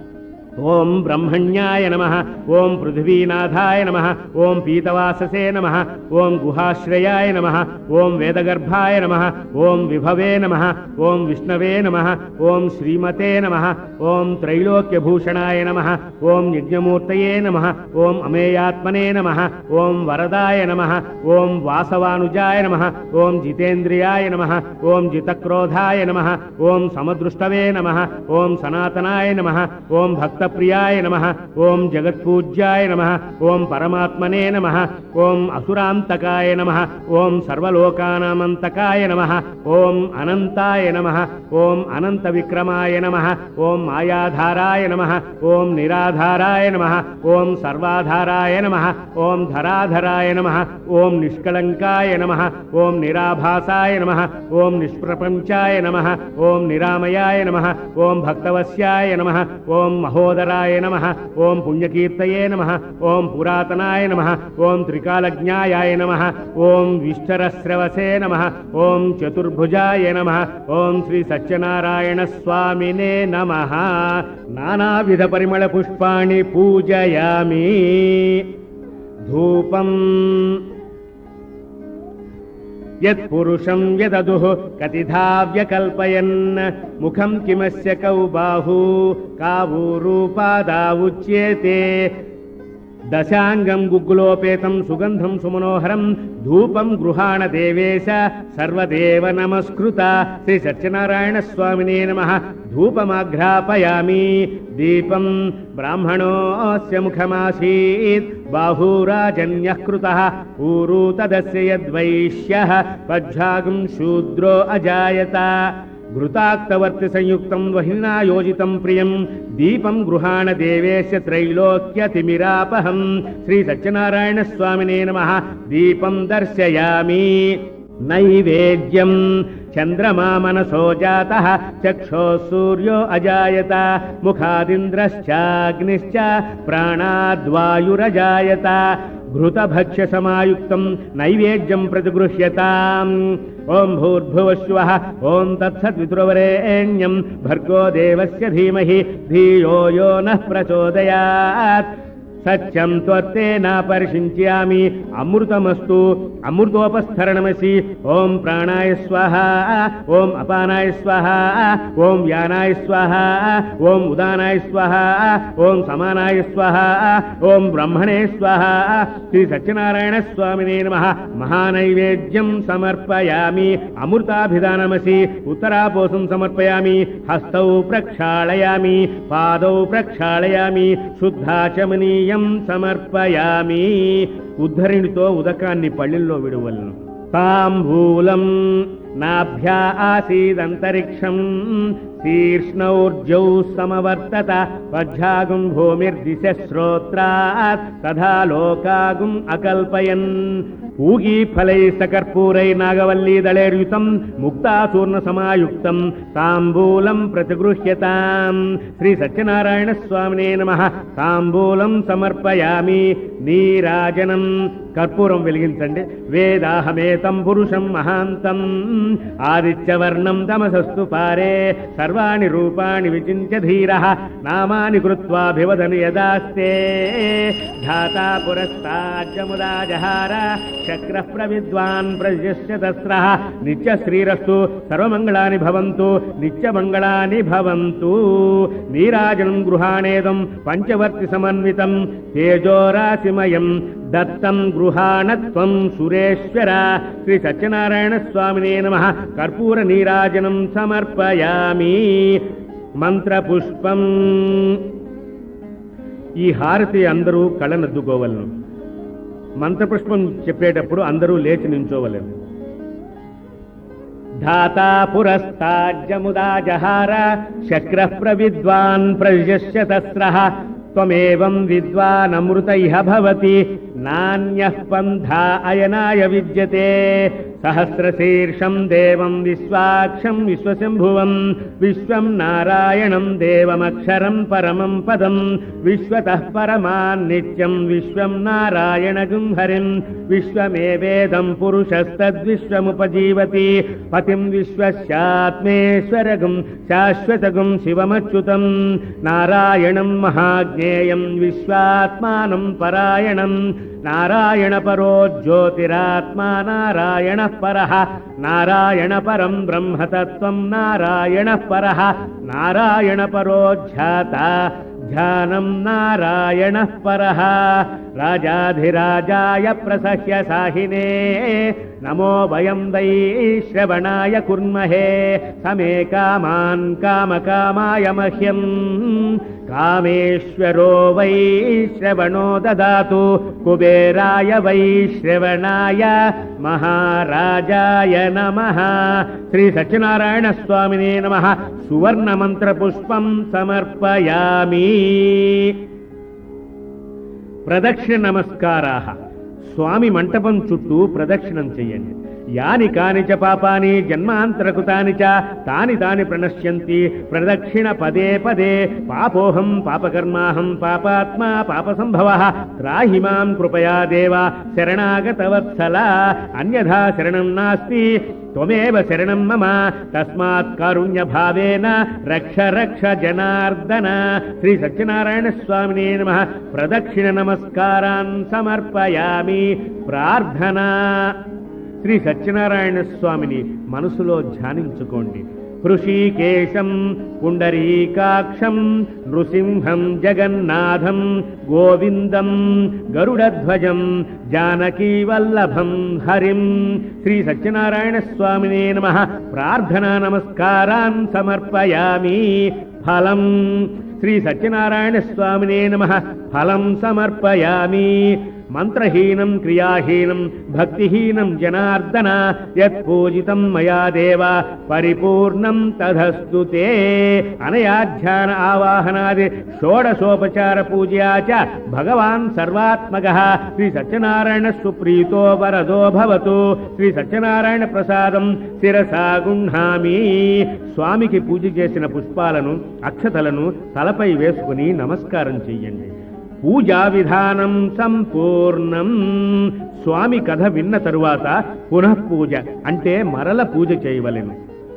ఓం బ్రహ్మణ్యాయ నమ ఓం పృథివీనాథాయ నమ ఓం పీతవాససే నమ ఓం గుహాశ్రయాయ నమ ఓం వేదగర్భాయ నమ ఓం విభవే నమ ఓం విష్ణవే నమ ఓం శ్రీమతే నమ ఓం త్రైలోక్యభూషణాయ నమ ఓం యజ్ఞమూర్తయే నమ ఓం అమేయాత్మనే నమ ఓం వరదాయ నమ ఓం వాసవానుజాయ నమ ఓం జితేంద్రియాయ నమ ఓం జితక్రోధాయ నమ ఓం సమదృష్టవే నమ ఓం సనాతనాయ నమ ఓం భక్తప్రియాయ నమ ఓం జగత్పూజ్యాయ నమ ఓం పరమాత్మనే నమ ఓం అసురాంతకాయ నమ ఓం సర్వలోకానామంతకాయ నమ ఓం అనంతాయ నమ ఓం అనంత విక్రమాయ నమ ఓం మాయాధారాయ నమ ఓం నిరాధారాయ నమ ఓం సర్వాధారాయ నమ ఓం ధరాధరాయ నమ ఓం నిష్కళంకాయ నమ ఓం నిరాభాసాయ నమ ఓం నిష్ప్రపంచాయ నమ ఓం నిరామయాయ నమ ఓం భక్తవశ్యాయ నమ ఓం మహోదరాయ నమ ఓం పుణ్యకీర్తయే నమ ఓం పురాతనాయ నమ ఓం త్రికాలజ్ఞాయాయ నమ ఓం విష్టరస్రవసే నమ ఓం చతుర్భుజాయ నమ ఓం శ్రీ సత్యనారాయణ స్వామినే నమ నానావిధ పరిమళ పుష్పాణి పూజయామి ధూపం యత్పురుషం యదదుః కతిధా వ్యకల్పయన్ ముఖం కిమస్య కౌ బాహూ కావూరూపాదా ఉచ్యేతే దశాంగం గుగ్గులోపేతం సుగంధం సుమనోహరం ధూపం గృహాణ దేవేశ సర్వదేవ నమస్కృత శ్రీ సత్యనారాయణ స్వామినే నమ ధూపమాఘ్రాపయామి దీపం బ్రాహ్మణోస్య ముఖమాసీత్ బాహూరాజన్యః కృతः ఊరూ తదస్య యద్వైశ్యः పజ్జాగం శూద్రో అజాయత ఘృతాక్తవర్తి సంయుక్తం వహినా యోజితం ప్రియం దీపం గృహాణ దేవేశ త్రైలోక్యతిమిరాపహం శ్రీ సత్యనారాయణ స్వామినే నమ దీపం దర్శయామి నైవేద్యం చంద్రమా మనసో జాత చక్షో సూర్యో అజాయత ముఖాదింద్రశ్చాగ్నిశ్చ ప్రాణాద్వాయురజాయత ఘృతభక్ష్య సమాయుక్తం నైవేద్యం ప్రతిగృహ్యతాం ఓం భూర్భువస్వ ఓం తత్సద్వితురవరేణ్యం భర్గో దేవస్య ధీమహి ధియో యో నః ప్రచోదయాత్ సత్యం త్వర్తేన పరిశించామి అమృతమస్తు అమృతోపస్థరణమసి ఓం ప్రాణాయ స్వాహ ఓం అపానాయ స్వాహ ఓం వ్యానాయ స్వాహ ఓం ఉదానాయ స్వాహ ఓం సమానాయ స్వాహ ఓం బ్రహ్మణే స్వాహ శ్రీ సత్యనారాయణ స్వామినే నమ మహానైవేద్యం సమర్పయామి అమృతాభిధానమసి ఉత్తరాపోసం సమర్పయామి హస్తౌ ప్రక్షాళయామి పాదౌ ప్రక్షాళయామి శుద్ధాచమనీయం సమర్పయామి ఉద్ధరిణితో ఉదకాన్ని పళ్ళిల్లో విడువలను తాంబూలం నాభ్యా ఆసీదంతరిక్షం శీర్ష్ణౌర్జౌ సమవర్తత పజ్జాగుం భూమిర్దిశ శ్రోత్రాత్ తథా లోకాగుం అకల్పయన్ ఊగీ ఫలై సకర్పూరై నాగవల్లీ దళేర్యుతం ముక్తాచూర్ణ సమాయుక్తం తాంబూలం ప్రతిగృహ్యతాం శ్రీ సత్యనారాయణ స్వామినే నమ తాంబూలం సమర్పయామి నీరాజనం కర్పూరం వెలిగించండి వేదాహమేతం పురుషం మహాంతం ఆదిత్యవర్ణం తమసస్తు పారే సర్వాణి రూపాణి విచింత్య ధీర నామాని కృత్వాభివదను యదాస్తే ధాతా పురస్తాజ్యముదా జహార శక్ర ప్రవిద్వాన్ ప్రజస్య తస్ర నిత్య శ్రీరస్తు సర్వమంగళాని భవంతు నిత్యమంగళాని భవంతు నీరాజనం గృహాణేదం పంచవర్తి సమన్వితం తేజోరాశిమయం దత్తం గృహాణత్వం సురేశ్వర శ్రీ సత్యనారాయణ స్వామినే నమ కర్పూర నీరాజనం సమర్పయామి మంత్రపుష్పం ఈ హారతి అందరూ కళ్ళనద్దుకోవలను మంత్రపుష్పం చెప్పేటప్పుడు అందరూ లేచి నించోవలను ధాతా పురస్తాజ్యముదా జహార శక్ర ప్రవిద్వాన్ ప్రజస్య తస్రః త్వమేవం విద్వానమృత ఇహ భవతి నాణ్యః పంథా అయనాయ విద్యతే సహస్రశీర్షం దేవం విశ్వాక్షం విశ్వశంభువం విశ్వం నారాయణం దేవమక్షరం పరమం పదం విశ్వతః పరమాన్నిత్యం విశ్వం నారాయణగుం హరిం విశ్వమేవేదం పురుషస్తద్విశ్వముపజీవతి పతిం విశ్వస్యాత్మేశ్వరగుం శాశ్వతగుం శివమచ్యుతం నారాయణం మహాజ్ఞేయం విశ్వాత్మానం పరాయణం నారాయణ పరో జ్యోతిరాత్మా నారాయణ పర నారాయణ పరం బ్రహ్మతత్వం నారాయణ పర నారాయణ పరో ధ్యాత ధ్యానం నారాయణ పర రాజాధిరాజాయ ప్రసహ్య సాహినే నమో వయం వై శ్రవణాయ కుర్మహే సమే కామాన్ కామకామాయ మహ్యం కామేశ్వరో వై శ్రవణో దదాతు కుబేరాయ వై శ్రవణాయ మహారాజాయ నమ శ్రీ సత్యనారాయణ స్వామినే నమ సువర్ణ మంత్ర పుష్పం సమర్పయామి ప్రదక్షిణ నమస్కారా స్వామి మంటపం చుట్టూ ప్రదక్షిణం చెయ్యండి యాని కాని చ పాపాని జన్మాంతరకృతాని చ తాని తాని ప్రణశ్యంతి ప్రదక్షిణ పదే పదే పాపోహం పాపకర్మాహం పాపాత్మా పాపసంభవ త్రాహి మాం కృపయా దేవ శరణాగతవత్సల అన్యథా శరణం నాస్తి త్వమేవ శరణం మమ తస్మాత్ కారుణ్యభావేన రక్ష రక్ష జనార్దన శ్రీ సత్యనారాయణ స్వామినే నమ ప్రదక్షిణ నమస్కారాన్ సమర్పయామి ప్రార్థన శ్రీ సత్యనారాయణ స్వామిని మనసులో ధ్యానించుకోండి హృషీకేశం పుండరీకాక్షం నృసింహం జగన్నాథం గోవిందం గరుడధ్వజం జానకీ వల్లభం హరిం శ్రీ సత్యనారాయణ స్వామినే నమ ప్రార్థనా నమస్కారాన్ సమర్పయామి ఫలం శ్రీ సత్యనారాయణ స్వామినే నమ ఫలం సమర్పయామి మంత్రహీనం క్రియాహీనం భక్తిహీనం జనార్దన యత్పూజితం మయా దేవ పరిపూర్ణం తదస్తు తే అనయాధ్యాన ఆవాహనాది షోడశోపచార పూజయా చ భగవాన్ సర్వాత్మక శ్రీ సత్యనారాయణ సుప్రీతో వరదో భవతు శ్రీ సత్యనారాయణ ప్రసాదం శిరసా గుణామి స్వామికి పూజ చేసిన పుష్పాలను అక్షతలను తలపై వేసుకుని నమస్కారం చెయ్యండి పూజా విధానం సంపూర్ణం స్వామి కథ విన్న తరువాత పునః పూజ అంటే మరల పూజ చేయవలెను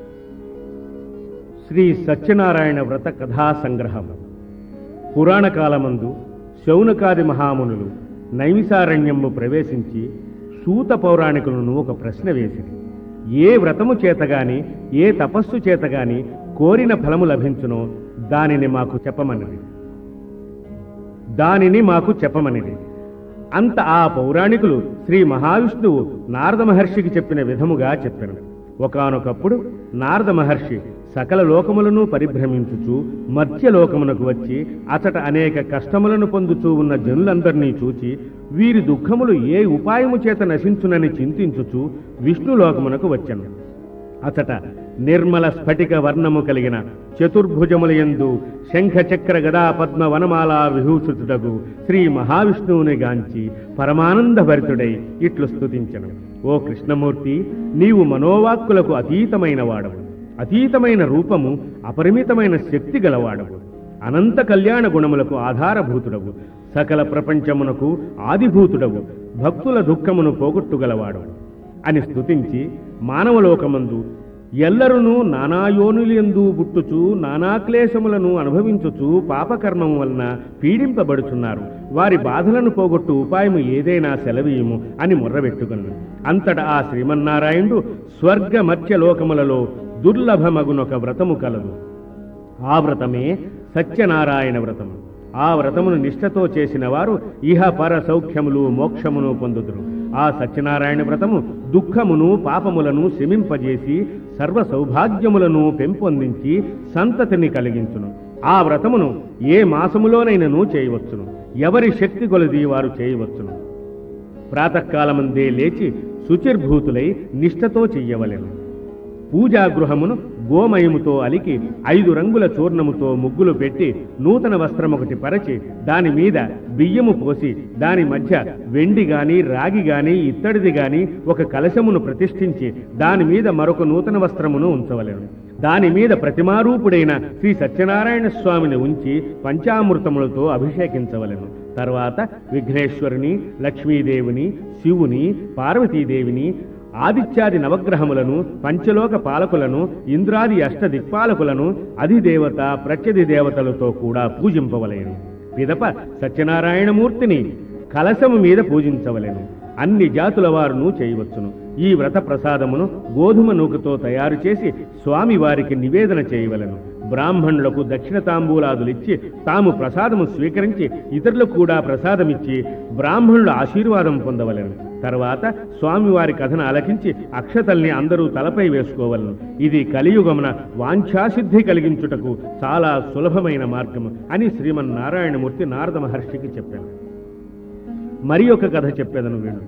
శ్రీ సత్యనారాయణ వ్రత కథా సంగ్రహం పురాణ కాలమందు శౌనకాది మహామునులు నైమిసారణ్యము ప్రవేశించి సూత పౌరాణికులను ఒక ప్రశ్న వేసింది ఏ వ్రతము చేతగాని ఏ తపస్సు చేతగాని కోరిన ఫలము లభించునో దానిని మాకు చెప్పమన్నది దానిని మాకు చెప్పమనిది అంత ఆ పౌరాణికులు శ్రీ మహావిష్ణువు నారద మహర్షికి చెప్పిన విధముగా చెప్పారు ఒకానొకప్పుడు నారద మహర్షి సకల లోకములను పరిభ్రమించుచు మత్స్యలోకమునకు వచ్చి అచట అనేక కష్టములను పొందుచూ ఉన్న జనులందరినీ చూచి వీరి దుఃఖములు ఏ ఉపాయము చేత నశించునని చింతించుచు విష్ణులోకమునకు వచ్చాను అచట నిర్మల స్ఫటిక వర్ణము కలిగిన చతుర్భుజములయందు శంఖ చక్ర గదా పద్మ వనమాల విభూషితుడగు శ్రీ మహావిష్ణువుని గాంచి పరమానంద భరితుడై ఇట్లు స్తుతించను ఓ కృష్ణమూర్తి నీవు మనోవాక్కులకు అతీతమైన వాడవు అతీతమైన రూపము అపరిమితమైన శక్తి గలవాడవు అనంత కళ్యాణ గుణములకు ఆధారభూతుడవు సకల ప్రపంచమునకు ఆదిభూతుడవు భక్తుల దుఃఖమును పోగొట్టుగలవాడు అని స్తుతించి మానవలోకమందు ఎల్లరును నానాయోనులందు బుట్టుచు నానాక్లేశములను అనుభవించుచు పాపకర్మము వలన పీడింపబడుచున్నారు వారి బాధలను పోగొట్టు ఉపాయము ఏదైనా సెలవీయము అని మొర్రబెట్టుకున్నాను అంతటా ఆ శ్రీమన్నారాయణుడు స్వర్గ మత్స్యలోకములలో దుర్లభమగునొక వ్రతము కలదు ఆ వ్రతమే సత్యనారాయణ వ్రతము ఆ వ్రతమును నిష్ఠతో చేసిన వారు ఇహ పర సౌఖ్యములు మోక్షమును పొందుదురు ఆ సత్యనారాయణ వ్రతము దుఃఖమును పాపములను శమింపజేసి సర్వ సౌభాగ్యములను పెంపొందించి సంతతిని కలిగించును ఆ వ్రతమును ఏ మాసములోనైనను చేయవచ్చును ఎవరి శక్తి కొలది వారు చేయవచ్చును ప్రాతకాలమందే లేచి శుచిర్భూతులై నిష్ఠతో చెయ్యవలెను పూజాగృహమును గోమయముతో అలికి ఐదు రంగుల చూర్ణముతో ముగ్గులు పెట్టి నూతన వస్త్రం ఒకటి పరచి దాని మీద బియ్యము పోసి దాని మధ్య వెండి గాని రాగి గాని ఇత్తడిది గాని ఒక కలశమును ప్రతిష్ఠించి దాని మీద మరొక నూతన వస్త్రమును ఉంచవలెను దాని మీద ప్రతిమారూపుడైన శ్రీ సత్యనారాయణ స్వామిని ఉంచి పంచామృతములతో అభిషేకించవలెను తర్వాత విఘ్నేశ్వరుని లక్ష్మీదేవిని శివుని పార్వతీదేవిని ఆదిత్యాది నవగ్రహములను పంచలోక పాలకులను ఇంద్రాది అష్ట దిక్పాలకులను అధిదేవత ప్రత్యధి దేవతలతో కూడా పూజింపవలేను పిదప సత్యనారాయణమూర్తిని కలశము మీద పూజించవలెను అన్ని జాతుల వారును చేయవచ్చును ఈ వ్రత ప్రసాదమును గోధుమ నూకతో తయారు చేసి స్వామి వారికి నివేదన చేయవలెను బ్రాహ్మణులకు దక్షిణ తాంబూలాదులిచ్చి తాము ప్రసాదము స్వీకరించి ఇతరులకు కూడా ప్రసాదమిచ్చి బ్రాహ్మణుల ఆశీర్వాదం పొందవలెను తర్వాత స్వామివారి కథను ఆలకించి అక్షతల్ని అందరూ తలపై వేసుకోవలను ఇది కలియుగమున వాంఛాసిద్ధి కలిగించుటకు చాలా సులభమైన మార్గము అని శ్రీమన్నారాయణమూర్తి నారద మహర్షికి చెప్పాను మరి ఒక కథ చెప్పేదను వీడు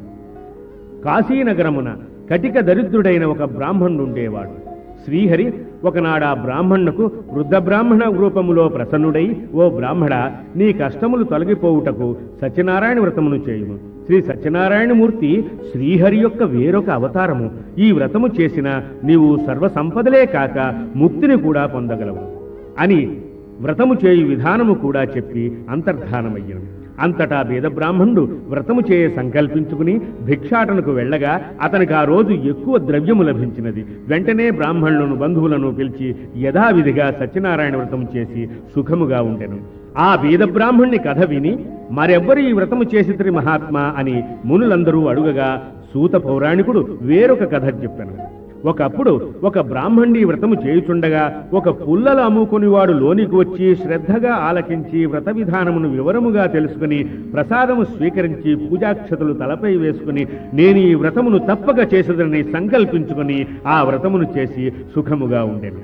కాశీనగరమున కటిక దరిద్రుడైన ఒక బ్రాహ్మణుడు ఉండేవాడు శ్రీహరి ఒకనాడు ఆ బ్రాహ్మణుకు వృద్ధ బ్రాహ్మణ రూపములో ప్రసన్నుడై ఓ బ్రాహ్మణ నీ కష్టములు తొలగిపోవుటకు సత్యనారాయణ వ్రతమును చేయుము శ్రీ సత్యనారాయణమూర్తి శ్రీహరి యొక్క వేరొక అవతారము ఈ వ్రతము చేసిన నీవు సర్వసంపదలే కాక ముక్తిని కూడా పొందగలవు అని వ్రతము చేయు విధానము కూడా చెప్పి అంతర్ధానమయ్యను అంతటా బీద బ్రాహ్మణుడు వ్రతము చేయ సంకల్పించుకుని భిక్షాటనకు వెళ్ళగా అతనికి ఆ రోజు ఎక్కువ ద్రవ్యము లభించినది వెంటనే బ్రాహ్మణులను బంధువులను పిలిచి యథావిధిగా సత్యనారాయణ వ్రతం చేసి సుఖముగా ఉండెను ఆ బీద బ్రాహ్మణ్ణి కథ విని మరెవ్వరు ఈ వ్రతము చేసిత్రి మహాత్మా అని మునులందరూ అడుగగా సూత పౌరాణికుడు వేరొక కథ చెప్పాను ఒకప్పుడు ఒక బ్రాహ్మణి వ్రతము చేయుచుండగా ఒక పుల్లలు అమ్ముకునివాడు లోనికి వచ్చి శ్రద్ధగా ఆలకించి వ్రత విధానమును వివరముగా తెలుసుకుని ప్రసాదము స్వీకరించి పూజాక్షతలు తలపై వేసుకుని నేను ఈ వ్రతమును తప్పక చేసేదని సంకల్పించుకుని ఆ వ్రతమును చేసి సుఖముగా ఉండెను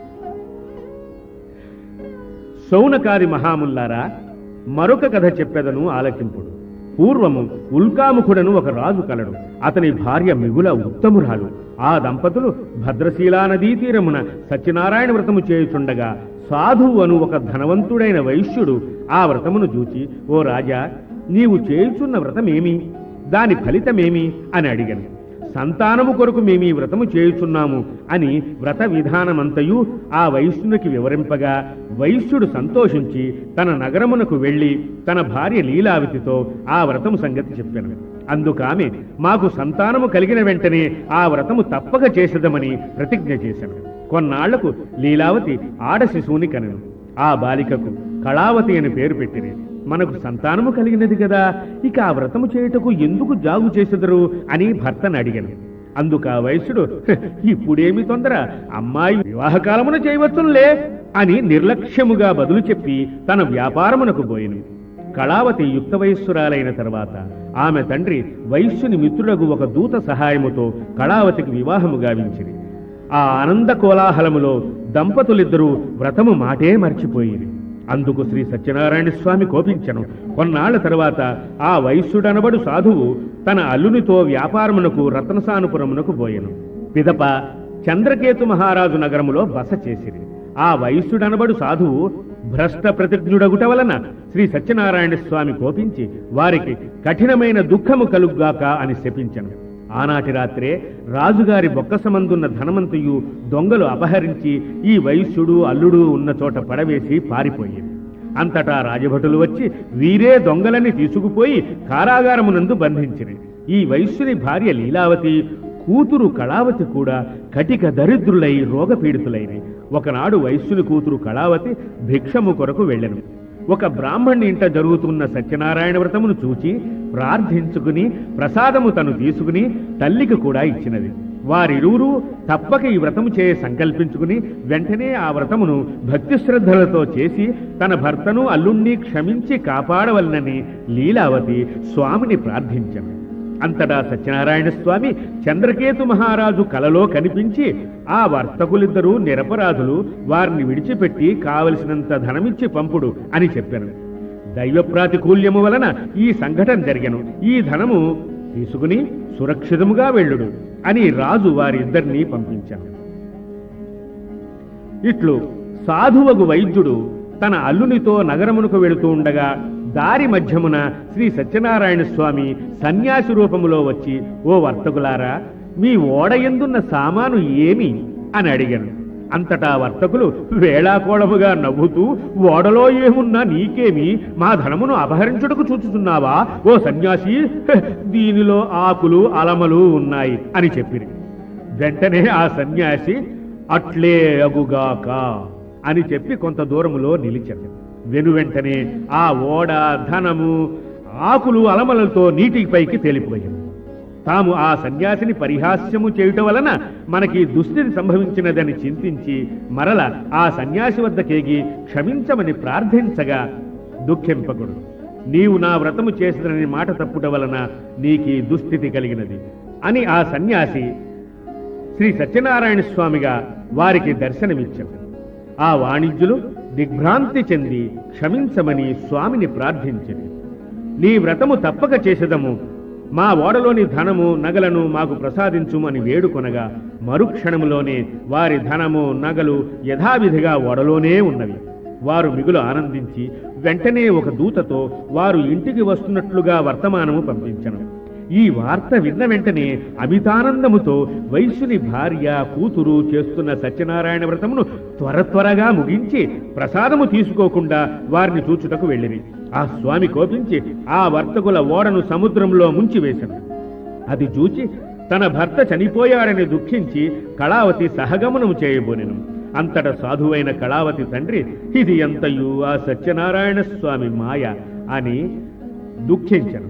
సౌనకారి మహాముల్లారా మరొక కథ చెప్పెదను ఆలకింపుడు పూర్వము ఉల్కాముఖుడను ఒక రాజు కలడు అతని భార్య మిగుల ఉత్తమురాలు ఆ దంపతులు భద్రశీలా నదీ తీరమున సత్యనారాయణ వ్రతము చేయుచుండగా సాధువు అను ఒక ధనవంతుడైన వైశ్యుడు ఆ వ్రతమును చూచి ఓ రాజా నీవు చేయుచున్న వ్రతమేమి దాని ఫలితమేమి అని అడిగను సంతానము కొరకు మేము ఈ వ్రతము చేయుచున్నాము అని వ్రత విధానమంతయు ఆ వైశ్యునికి వివరింపగా వైశ్యుడు సంతోషించి తన నగరమునకు వెళ్ళి తన భార్య లీలావతితో ఆ వ్రతము సంగతి చెప్పాను అందుకామె మాకు సంతానము కలిగిన వెంటనే ఆ వ్రతము తప్పక చేసేదమని ప్రతిజ్ఞ చేశాను కొన్నాళ్లకు లీలావతి ఆడ శిశువుని కనెను ఆ బాలికకు కళావతి అని పేరు పెట్టిరి మనకు సంతానము కలిగినది కదా ఇక ఆ వ్రతము చేయుటకు ఎందుకు జాగు చేసెదరు అని భర్తను అడిగాను అందుకు ఆ వైశ్యుడు "హ్, ఇప్పుడేమి తొందర అమ్మాయి వివాహకాలమున చేయవచ్చునులే అని నిర్లక్ష్యముగా బదులు చెప్పి తన వ్యాపారమునకు పోయిను కళావతి యుక్త వయస్సురాలైన తర్వాత ఆమె తండ్రి వైశ్యుని మిత్రుడగు ఒక దూత సహాయముతో కళావతికి వివాహము గావించిరి ఆ ఆనంద కోలాహలములో దంపతులిద్దరూ వ్రతము మాటే మర్చిపోయిరి అందుకు శ్రీ సత్యనారాయణ స్వామి కోపించను కొన్నాళ్ల తర్వాత ఆ వైశ్యుడనబడు సాధువు తన అల్లునితో వ్యాపారమునకు రత్నసానుపురమునకు పోయెను పిదప చంద్రకేతు మహారాజు నగరములో బస చేసిరి ఆ వైశ్యుడనబడు సాధువు భ్రష్ట ప్రతిజ్ఞుడగుట వలన శ్రీ సత్యనారాయణ స్వామి కోపించి వారికి కఠినమైన దుఃఖము కలుగ్గాక అని శపించను ఆనాటి రాత్రే రాజుగారి బొక్కసమందున్న ధనమంతయు దొంగలు అపహరించి ఈ వైశ్యుడు అల్లుడు ఉన్న చోట పడవేసి పారిపోయింది అంతటా రాజభటులు వచ్చి వీరే దొంగలని తీసుకుపోయి కారాగారమునందు బంధించిరి ఈ వైశ్యుని భార్య లీలావతి కూతురు కళావతి కూడా కటిక దరిద్రులై రోగపీడితులైన ఒకనాడు వైశ్యుని కూతురు కళావతి భిక్షము కొరకు వెళ్ళెను ఒక బ్రాహ్మణి ఇంట జరుగుతున్న సత్యనారాయణ వ్రతమును చూచి ప్రార్థించుకుని ప్రసాదము తను తీసుకుని తల్లికి కూడా ఇచ్చినది వారిరువురు తప్పక ఈ వ్రతము చేయ సంకల్పించుకుని వెంటనే ఆ వ్రతమును భక్తి శ్రద్ధలతో చేసి తన భర్తను అల్లుణ్ణి క్షమించి కాపాడవలనని లీలావతి స్వామిని ప్రార్థించాను అంతటా సత్యనారాయణ స్వామి చంద్రకేతు మహారాజు కలలో కనిపించి ఆ వర్తకులిద్దరూ నిరపరాధులు వారిని విడిచిపెట్టి కావలసినంత ధనమిచ్చి పంపుడు అని చెప్పాను దైవ ప్రాతికూల్యము వలన ఈ సంఘటన జరిగను ఈ ధనము తీసుకుని సురక్షితముగా వెళ్ళుడు అని రాజు వారిద్దరినీ పంపించాను ఇట్లు సాధువగు వైద్యుడు తన అల్లునితో నగరమునకు వెళుతూ ఉండగా దారి మధ్యమున శ్రీ సత్యనారాయణ స్వామి సన్యాసి రూపములో వచ్చి ఓ వర్తకులారా మీ ఓడయందున్న సామాను ఏమి అని అడిగాను అంతటా వర్తకులు వేళాకోళముగా నవ్వుతూ ఓడలో ఏమున్నా నీకేమి మా ధనమును అపహరించుటకు చూచుతున్నావా ఓ సన్యాసి హె, దీనిలో ఆకులు అలమలు ఉన్నాయి అని చెప్పిరి వెంటనే ఆ సన్యాసి అట్లే అగుగాక అని చెప్పి కొంత దూరములో నిలిచాడు వెను వెంటనే ఆ ఓడ ధనము ఆకులు అలమలతో నీటిపైకి తేలిపోయాయి తాము ఆ సన్యాసిని పరిహాస్యము చేయుట వలన మనకి దుస్థితి సంభవించినదని చింతించి మరల ఆ సన్యాసి వద్దకేగి క్షమించమని ప్రార్థించగా దుఃఖింపకుడు నీవు నా వ్రతము చేసినని మాట తప్పుట వలన నీకీ దుస్థితి కలిగినది అని ఆ సన్యాసి శ్రీ సత్యనారాయణ స్వామిగా వారికి దర్శనమిచ్చాడు ఆ వాణిజ్యులు దిగ్భ్రాంతి చెంది క్షమించమని స్వామిని ప్రార్థించింది నీ వ్రతము తప్పక చేసేదము మా ఓడలోని ధనము నగలను మాకు ప్రసాదించుమని వేడుకొనగా మరుక్షణములోనే వారి ధనము నగలు యథావిధిగా ఓడలోనే ఉన్నవి వారు మిగులు ఆనందించి వెంటనే ఒక దూతతో వారు ఇంటికి వస్తున్నట్లుగా వర్తమానము పంపించను ఈ వార్త విన్న వెంటనే అమితానందముతో వైశ్యుని భార్య కూతురు చేస్తున్న సత్యనారాయణ వ్రతమును త్వర త్వరగా ముగించి ప్రసాదము తీసుకోకుండా వారిని చూచుటకు వెళ్ళిరి ఆ స్వామి కోపించి ఆ వర్తకుల ఓడను సముద్రంలో ముంచివేశాను అది చూచి తన భర్త చనిపోయాడని దుఃఖించి కళావతి సహగమనము చేయబోనెను అంతట సాధువైన కళావతి తండ్రి ఇది ఎంతయు ఆ సత్యనారాయణ స్వామి మాయ అని దుఃఖించను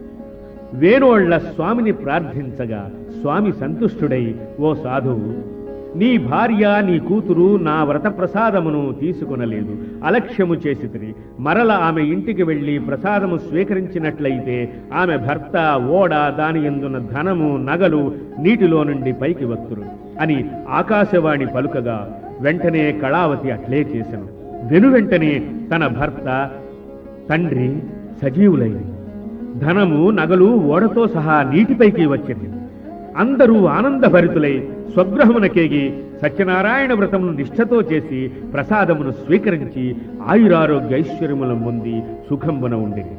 వేణోళ్ల స్వామిని ప్రార్థించగా స్వామి సంతుష్టుడై ఓ సాధువు నీ భార్య నీ కూతురు నా వ్రత ప్రసాదమును తీసుకొనలేదు అలక్ష్యము చేసితిరి మరల ఆమె ఇంటికి వెళ్ళి ప్రసాదము స్వీకరించినట్లయితే ఆమె భర్త ఓడ దాని ఎందున్న ధనము నగలు నీటిలో నుండి పైకి వస్తురు అని ఆకాశవాణి పలుకగా వెంటనే కళావతి అట్లే చేశాను వెను వెంటనే తన భర్త తండ్రి సజీవులైంది ధనము నగలు ఓడతో సహా నీటిపైకి వచ్చింది అందరూ ఆనందభరితులై స్వగృహమునకేగి సత్యనారాయణ వ్రతమును నిష్ఠతో చేసి ప్రసాదమును స్వీకరించి ఆయురారోగ్య ఐశ్వర్యముల పొంది సుఖంబున ఉండిరి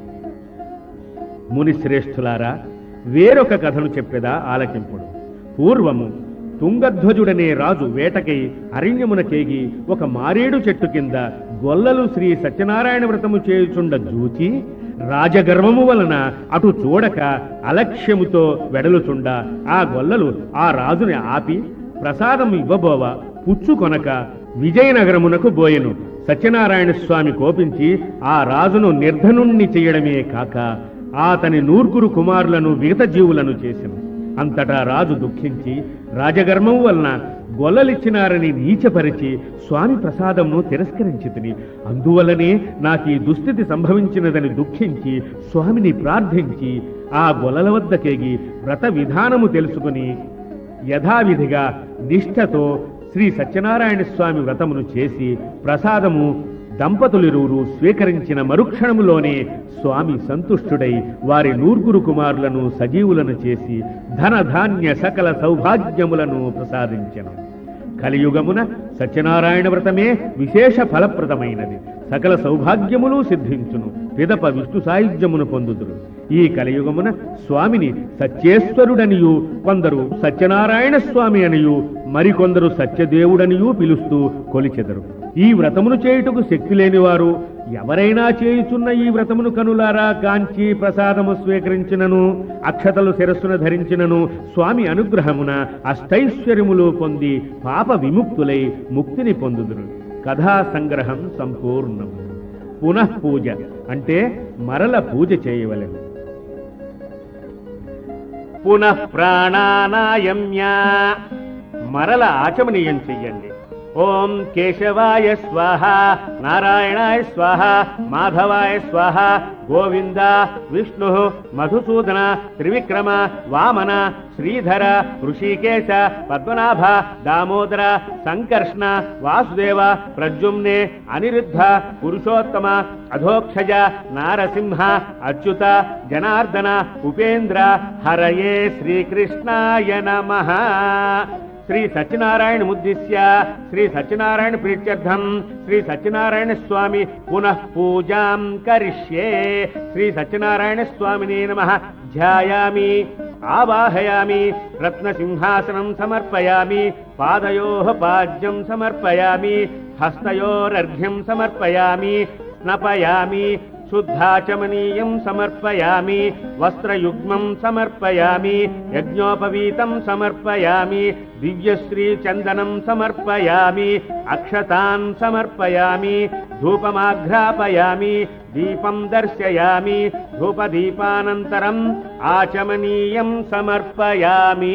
మునిశ్రేష్ఠులారా వేరొక కథను చెప్పేదా ఆలకింపుడు పూర్వము తుంగధ్వజుడనే రాజు వేటకై అరణ్యమునకేగి ఒక మారేడు చెట్టు కింద గొల్లలు శ్రీ సత్యనారాయణ వ్రతము చేయుచుండ జూచి రాజగర్వము వలన అటు చూడక అలక్ష్యముతో వెడలుచుండ ఆ గొల్లలు ఆ రాజుని ఆపి ప్రసాదం ఇవ్వబోవ పుచ్చుకొనక విజయనగరమునకు బోయెను సత్యనారాయణ స్వామి కోపించి ఆ రాజును నిర్ధనుణ్ణి చేయడమే కాక అతని నూర్గురు కుమారులను విగత జీవులను చేసెను అంతటా రాజు దుఃఖించి రాజగర్మం వలన గొల్లలిచ్చినారని నీచపరిచి స్వామి ప్రసాదంను తిరస్కరించి తిని అందువలనే నాకు ఈ దుస్థితి సంభవించినదని దుఃఖించి స్వామిని ప్రార్థించి ఆ గొల్లల వద్దకేగి వ్రత విధానము తెలుసుకుని యథావిధిగా నిష్ఠతో శ్రీ సత్యనారాయణ స్వామి వ్రతమును చేసి ప్రసాదము దంపతులిరువురు స్వీకరించిన మరుక్షణములోనే స్వామి సంతుష్టుడై వారి నూర్గురు కుమారులను సజీవులను చేసి ధన ధాన్య సకల సౌభాగ్యములను ప్రసాదించెను కలియుగమున సత్యనారాయణ వ్రతమే విశేష ఫలప్రదమైనది సకల సౌభాగ్యములు సిద్ధించును పిదప విష్ణు సాయుధ్యమును పొందుదురు ఈ కలియుగమున స్వామిని సత్యేశ్వరుడనియు కొందరు సత్యనారాయణ స్వామి అనియు మరికొందరు సత్యదేవుడనియు పిలుస్తూ కొలిచెదరు ఈ వ్రతమును చేయుటకు శక్తి లేనివారు ఎవరైనా చేయుచున్న ఈ వ్రతమును కనులారా కాంచి ప్రసాదము స్వీకరించినను అక్షతలు శిరస్సున ధరించినను స్వామి అనుగ్రహమున అష్టైశ్వర్యములు పొంది పాప విముక్తులై ముక్తిని పొందుదురు కథా సంగ్రహం సంపూర్ణం పునః పూజ అంటే మరల పూజ చేయవలెను పునః ప్రాణానాయమ్య మరల ఆచమనీయం చెయ్యండి ఓం కేశవాయ స్వాహ నారాయణాయ స్వాహ మాధవాయ స్వాహ గోవింద విష్ణు మధుసూదన త్రివిక్రమ వామన శ్రీధర ఋషికేశ పద్మనాభ దామోదర సంకర్షణ వాసుదేవ ప్రద్యుమ్నే అనిరుద్ధ పురుషోత్తమ అధోక్షజ నారసింహ అచ్యుత జనార్దన ఉపేంద్ర హరయే శ్రీకృష్ణాయ నమః శ్రీ సత్యనారాయణ ముద్దిశ్య శ్రీ సత్యనారాయణ ప్రీత్యర్థం శ్రీ సత్యనారాయణ స్వామి పునః పూజాం కరిష్యే శ్రీ సత్యనారాయణ స్వామిని నమ ధ్యాయామి ఆవాహయామి రత్నసింహాసనం సమర్పయామి పాదయో పాద్యం సమర్పయామి హస్తయోరర్ఘ్యం సమర్పయామి స్నపయామి శుద్ధాచమనీయం సమర్పయామి వస్త్రయుగ్మం సమర్పయామి యజ్ఞోపవీతం సమర్పయామి దివ్యశ్రీచందనం సమర్పయామి అక్షతాన్ సమర్పయామి ధూపమాఘ్రాపయామి దీపం దర్శయామి ధూపదీపానంతరం ఆచమనీయం సమర్పయామి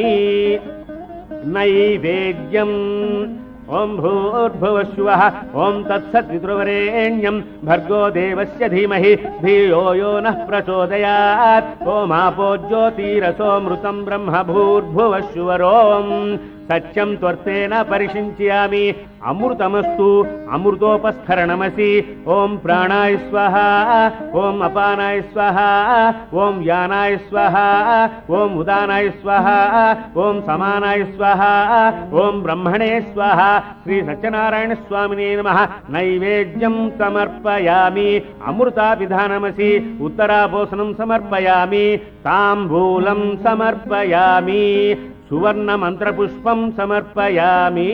నైవేద్యం ఓం భూర్భువస్వ ఓం తత్సద్వితృవరేణ్యం భర్గో దేవస్య ధీమహి ధియో యో నః ప్రచోదయాత్ ఓమాపో జ్యోతిరసోమృతం బ్రహ్మ భూర్భువస్వరోం సత్యం త్వర్తేన పరిశించామి అమృతమస్తు అమృతోపస్ఫరణమసి ఓం ప్రాణాయ స్వహ ఓం అపానాయ స్వహ ఓం యానాయ స్వహ ఓం ఉదానాయ స్వహ ఓం సమానాయ స్వహ ఓం బ్రహ్మణే స్వహ శ్రీ సత్యనారాయణ స్వామినే నమ నైవేద్యం సమర్పయామి అమృతాభిధానమసి ఉత్తరాపోసనం సమర్పయామి తాంబూలం సమర్పయామి సువర్ణ మంత్రపుష్పం సమర్పయామి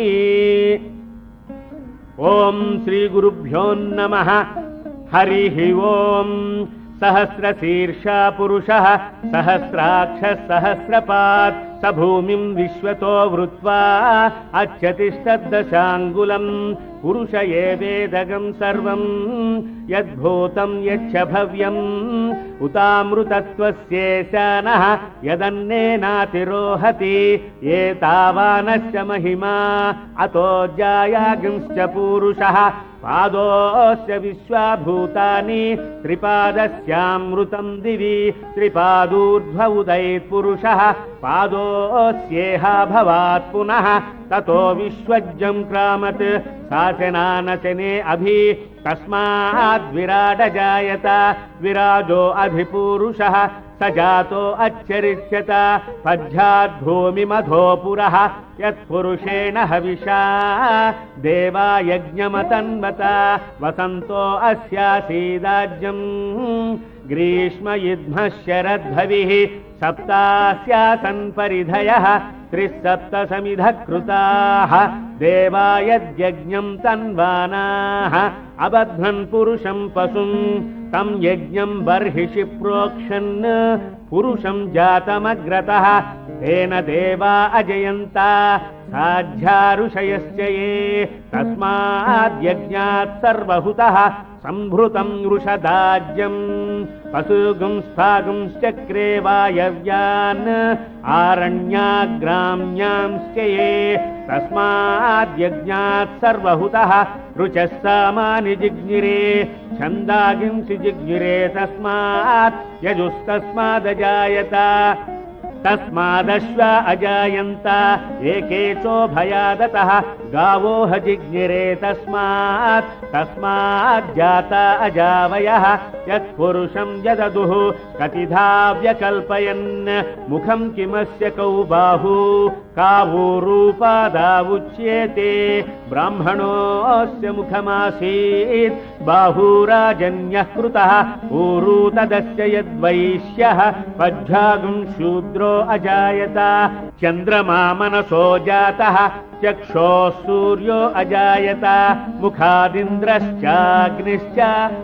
ఓం శ్రీ గురుభ్యో నమ హరి ఓం సహస్రశీర్షా పురుష సహస్రాక్ష సహస్రపాత్ స భూమిం విశ్వతో వృత్వా అచ్చతిష్టదశాంగులం పురుష ఏవేదగం సర్వం యద్భూతం యచ్చ భవ్యం ఉతామృతత్వస్యేశానః యదన్నేనాతిరోహతి ఏతావానస్య మహిమా అతో జాయాగింశ్చ పూరుషः పాదోస్య విశ్వాభూతాని త్రిపాదస్యామృతం దివి త్రిపాదూర్ధ్వ ఉదయత్పురుషः పాదోస్యేహ భవాత్ పునః తతో విశ్వజ్జం క్రామత్ శాసనానశనే అభి తస్మాద్విరాట జాయత విరాజో అధిపూరుషः స జాతో అచ్చరిష్యత పద్భూమిమధో పురः యత్పురుషేణ హవిషా దేవాయజ్ఞమతన్వత వసంతో అస్యాసీదాజ్యం గ్రీష్మయుధ్మ శరద్భవిः సప్తాస్యాసన్ పరిధయः త్రిసప్త సమిధ కృతాः దేవాయజ్ఞం తన్వానాः అబధ్నన్ పురుషం పశుం తం యజ్ఞం బర్హిషి ప్రోక్షన్ పురుషం జాతమగ్రతः తేన దేవా అజయంత సాధ్యారుషయశ్చ ఏ తస్మాద్యజ్ఞాత్ సర్వహుతः సంభృతం వృషదాజ్యం పశుగుం స్థాగుంశ్చక్రే వాయవ్యాన్ ఆరణ్యాగ్రామ్యాంశ్చ ఏ తస్మాద్యజ్ఞాత్ సర్వహుతः రుచः సామాని జిజ్ఞిరే ఛందాగింసి జిజ్ఞిరే తస్మాత్ యజుస్తస్మాదజాయత తస్మాదశ్వ అజాయంత ఏకేచో భయాదత गावो ह जिज्ञिरे तस्मात् तस्माज्जाता अजावयः यत्पुरुषं यददुः कतिधा व्यकल्पयन् मुखं किमस्य कौ बाहू कावूरूपादावुच्येते ब्राह्मणोऽस्य मुखमासीत् बाहूराजन्यः कृतः ऊरू तदस्य यद्वैश्यः पज्झागुं शूद्रो अजायत चन्द्रमा मनसो जातः चक्षोः सूर्यो अजायत मुखादिन्द्रश्चाग्निश्च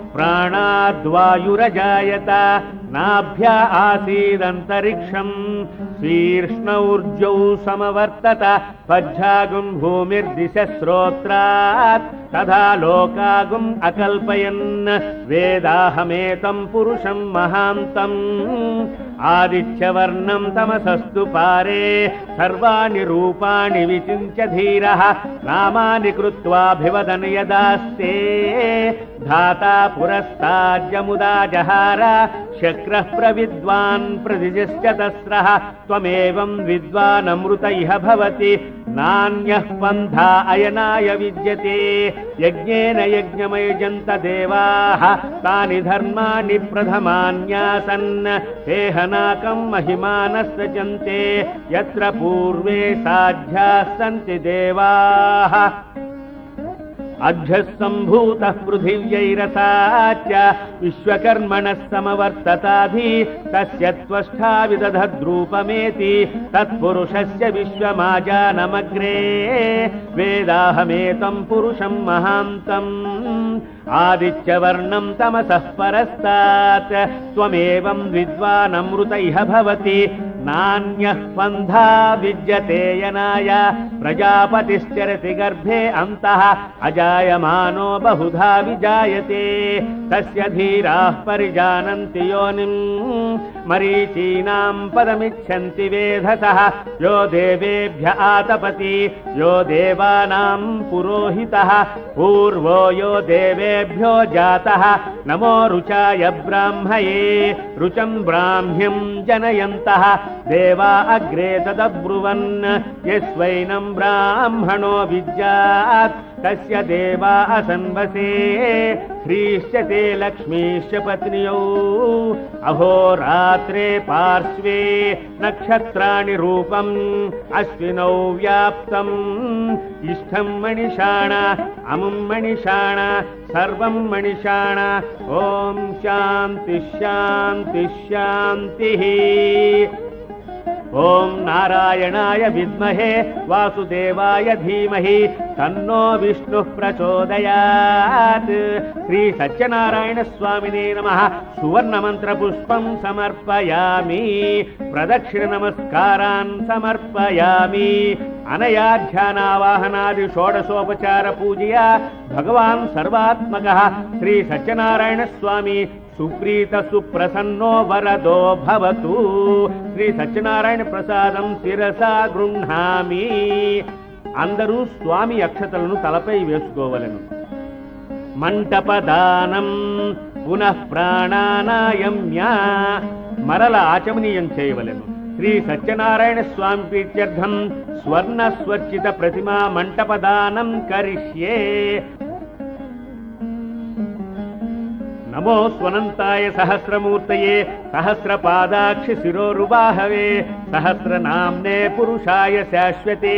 प्राणाद्वायुरजायत नाभ्या आसीदन्तरिक्षम् शीर्ष्णौर्जौ समवर्तत पज्झागुम् भूमिर्दिशस्रोत्रात् तथा लोकागुम् अकल्पयन् वेदाहमेतम् पुरुषम् महान्तम् आदित्यवर्णम् तमसस्तु पारे सर्वाणि रूपाणि विचिन्त्य धीरः नामानि कृत्वाभिवदन् यदास्ते धाता पुरस्ताज्यमुदा जहार शक्रः प्रविद्वान् प्रदिजश्च तस्रः त्वमेवम् विद्वानमृत इह भवति नान्यः पन्था अयनाय विद्यते यज्ञेन यज्ञमयजन्त देवाः तानि धर्माणि प्रथमान्यासन् हेहनाकम् महिमानः सजन्ते यत्र पूर्वे साध्याः सन्ति देवाः अभ्यः सम्भूतः पृथिव्यैरसाच्च विश्वकर्मणः समवर्तताधि तस्य त्वष्ठा विदधद्रूपमेति तत्पुरुषस्य विश्वमाजानमग्रे वेदाहमेतम् पुरुषम् महान्तम् आदित्यवर्णम् तमसः परस्तात् त्वमेवम् विद्वानमृत इह भवति नान्यः पन्था विद्यते यनाय प्रजापतिश्चरति गर्भे अन्तः अजायमानो बहुधा विजायते तस्य धीराः परिजानन्ति योनिम् मरीचीनाम् पदमिच्छन्ति वेधसः यो देवेभ्य आतपति यो देवानाम् पुरोहितः पूर्वो यो देवेभ्यो जातः नमो रुचाय ब्राह्मये रुचम् ब्राह्म्यम् जनयन्तः देवा अग्रे तदब्रुवन् यस्वैनम् ब्राह्मणो विद्यात् तस्य देवा असन्वसे ह्रीश्च ते लक्ष्मीश्च पत्न्यौ अहोरात्रे पार्श्वे नक्षत्राणि रूपम् अश्विनौ व्याप्तम् इष्टम् मणिषाण अमुम् मणिषाण सर्वम् मणिषाण ॐ शान्तिः शान्तिः शान्तिः ॐ नारायणाय विद्महे वासुदेवाय धीमहि तन्नो विष्णुः प्रचोदयात् श्री सत्यनारायणस्वामिने नमः सुवर्णमन्त्रपुष्पम् समर्पयामि प्रदक्षिणनमस्कारान् समर्पयामि अनया ध्यानावाहनादि षोडशोपचार पूजया भगवान् सर्वात्मकः श्री सत्यनारायणस्वामी సుప్రీత సుప్రసన్నో వరదో భవతు శ్రీ సత్యనారాయణ ప్రసాదం శిరసా గృహామి అందరూ స్వామి అక్షతలను తలపై వేసుకోవలను మంటపదానం పునః ప్రాణానాయమ్య మరల ఆచమనీయం చేయవలెను శ్రీ సత్యనారాయణ స్వామి ప్రీత్యర్థం స్వర్ణ స్వర్చిత ప్రతిమా మంటపదానం కరిష్యే నమో స్వనంతాయ సహస్రమూర్తయే సహస్రపాదాక్షి శిరోరుబాహవే సహస్రనామ్నే పురుషాయ శాశ్వతే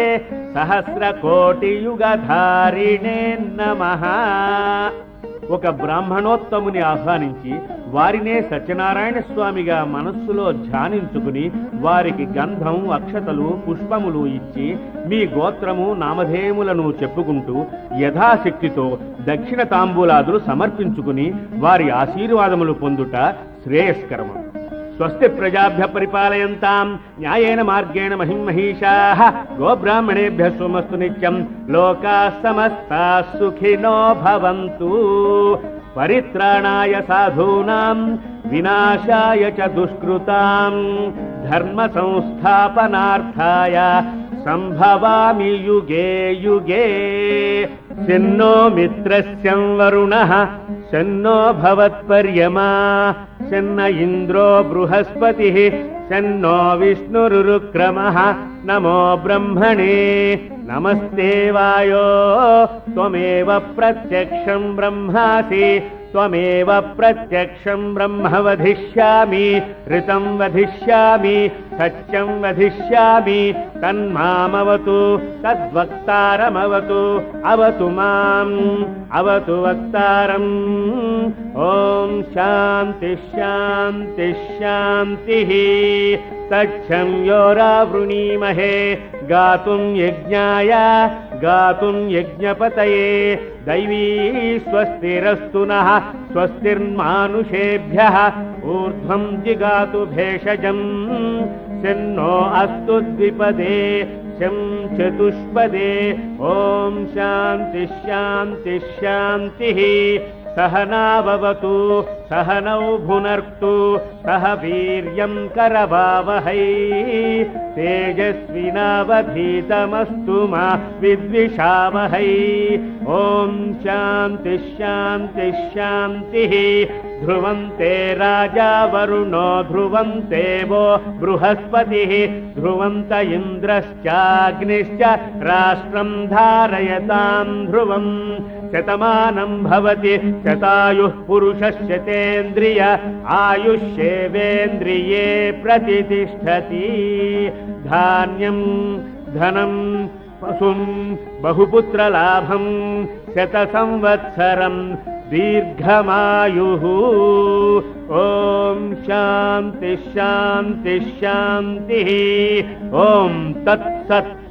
సహస్రకోటియుగధారిణే నమః ఒక బ్రాహ్మణోత్తముని ఆహ్వానించి వారినే సత్యనారాయణ స్వామిగా మనస్సులో ధ్యానించుకుని వారికి గంధం అక్షతలు పుష్పములు ఇచ్చి మీ గోత్రము నామధేయములను చెప్పుకుంటూ యథాశక్తితో దక్షిణ తాంబూలాదులు సమర్పించుకుని వారి ఆశీర్వాదములు పొందుట శ్రేయస్కరము స్వస్తి ప్రజాభ్య పరిపాలయంతాం న్యాయేన మార్గేణ మహిమహీషా గోబ్రాహ్మణేభ్య సోమస్తు నిత్యం లోకా సమస్తా సుఖినో భవంతు పరిత్రాణాయ సాధూనాం వినాశాయ చ దుష్కృతాం ధర్మ సంస్థాపనార్థాయ సంభవామి యుగే యుగే సిన్నో మిత్రస్యం వరుణ शन्नो भवत्पर्यमा शन्न इन्द्रो बृहस्पतिः शन्नो विष्णुरुरुक्रमः नमो ब्रह्मणे नमस्ते वायो त्वमेव प्रत्यक्षम् ब्रह्मासि त्वमेव प्रत्यक्षम् ब्रह्म वधिष्यामि ऋतम् वधिष्यामि सत्यम् वधिष्यामि तन्मामवतु तद्वक्तारमवतु अवतु माम् अवतु वक्तारम् ॐ शान्ति शान्ति शान्तिः तच्छं योरावृणीमहे गातुम् यज्ञाय गातुम् यज्ञपतये दैवी स्वस्तिरस्तु नः स्वस्तिर्मानुषेभ्यः ऊर्ध्वम् जिगातु भेषजम् शन्नो अस्तु द्विपदे शं चतुष्पदे ॐ शान्ति शान्ति शान्तिः सहनावतु सहनौ भुनर्तु सह वीर्यम् करवावहै तेजस्विनावधीतमस्तु मा विद्विषावहै ॐ शान्ति शान्ति शान्तिः ध्रुवन्ते राजा वरुणो ध्रुवन्ते वो बृहस्पतिः ध्रुवन्त इन्द्रश्चाग्निश्च राष्ट्रम् धारयताम् ध्रुवम् शतमानम् भवति शतायुः पुरुषस्य तेन्द्रिय आयुष्येवेन्द्रिये प्रतितिष्ठति धान्यम् धनम् पशुम् बहुपुत्रलाभम् शतसंवत्सरम् दीर्घमायुः ॐ शान्ति शान्ति शान्तिः ॐ तत्सत्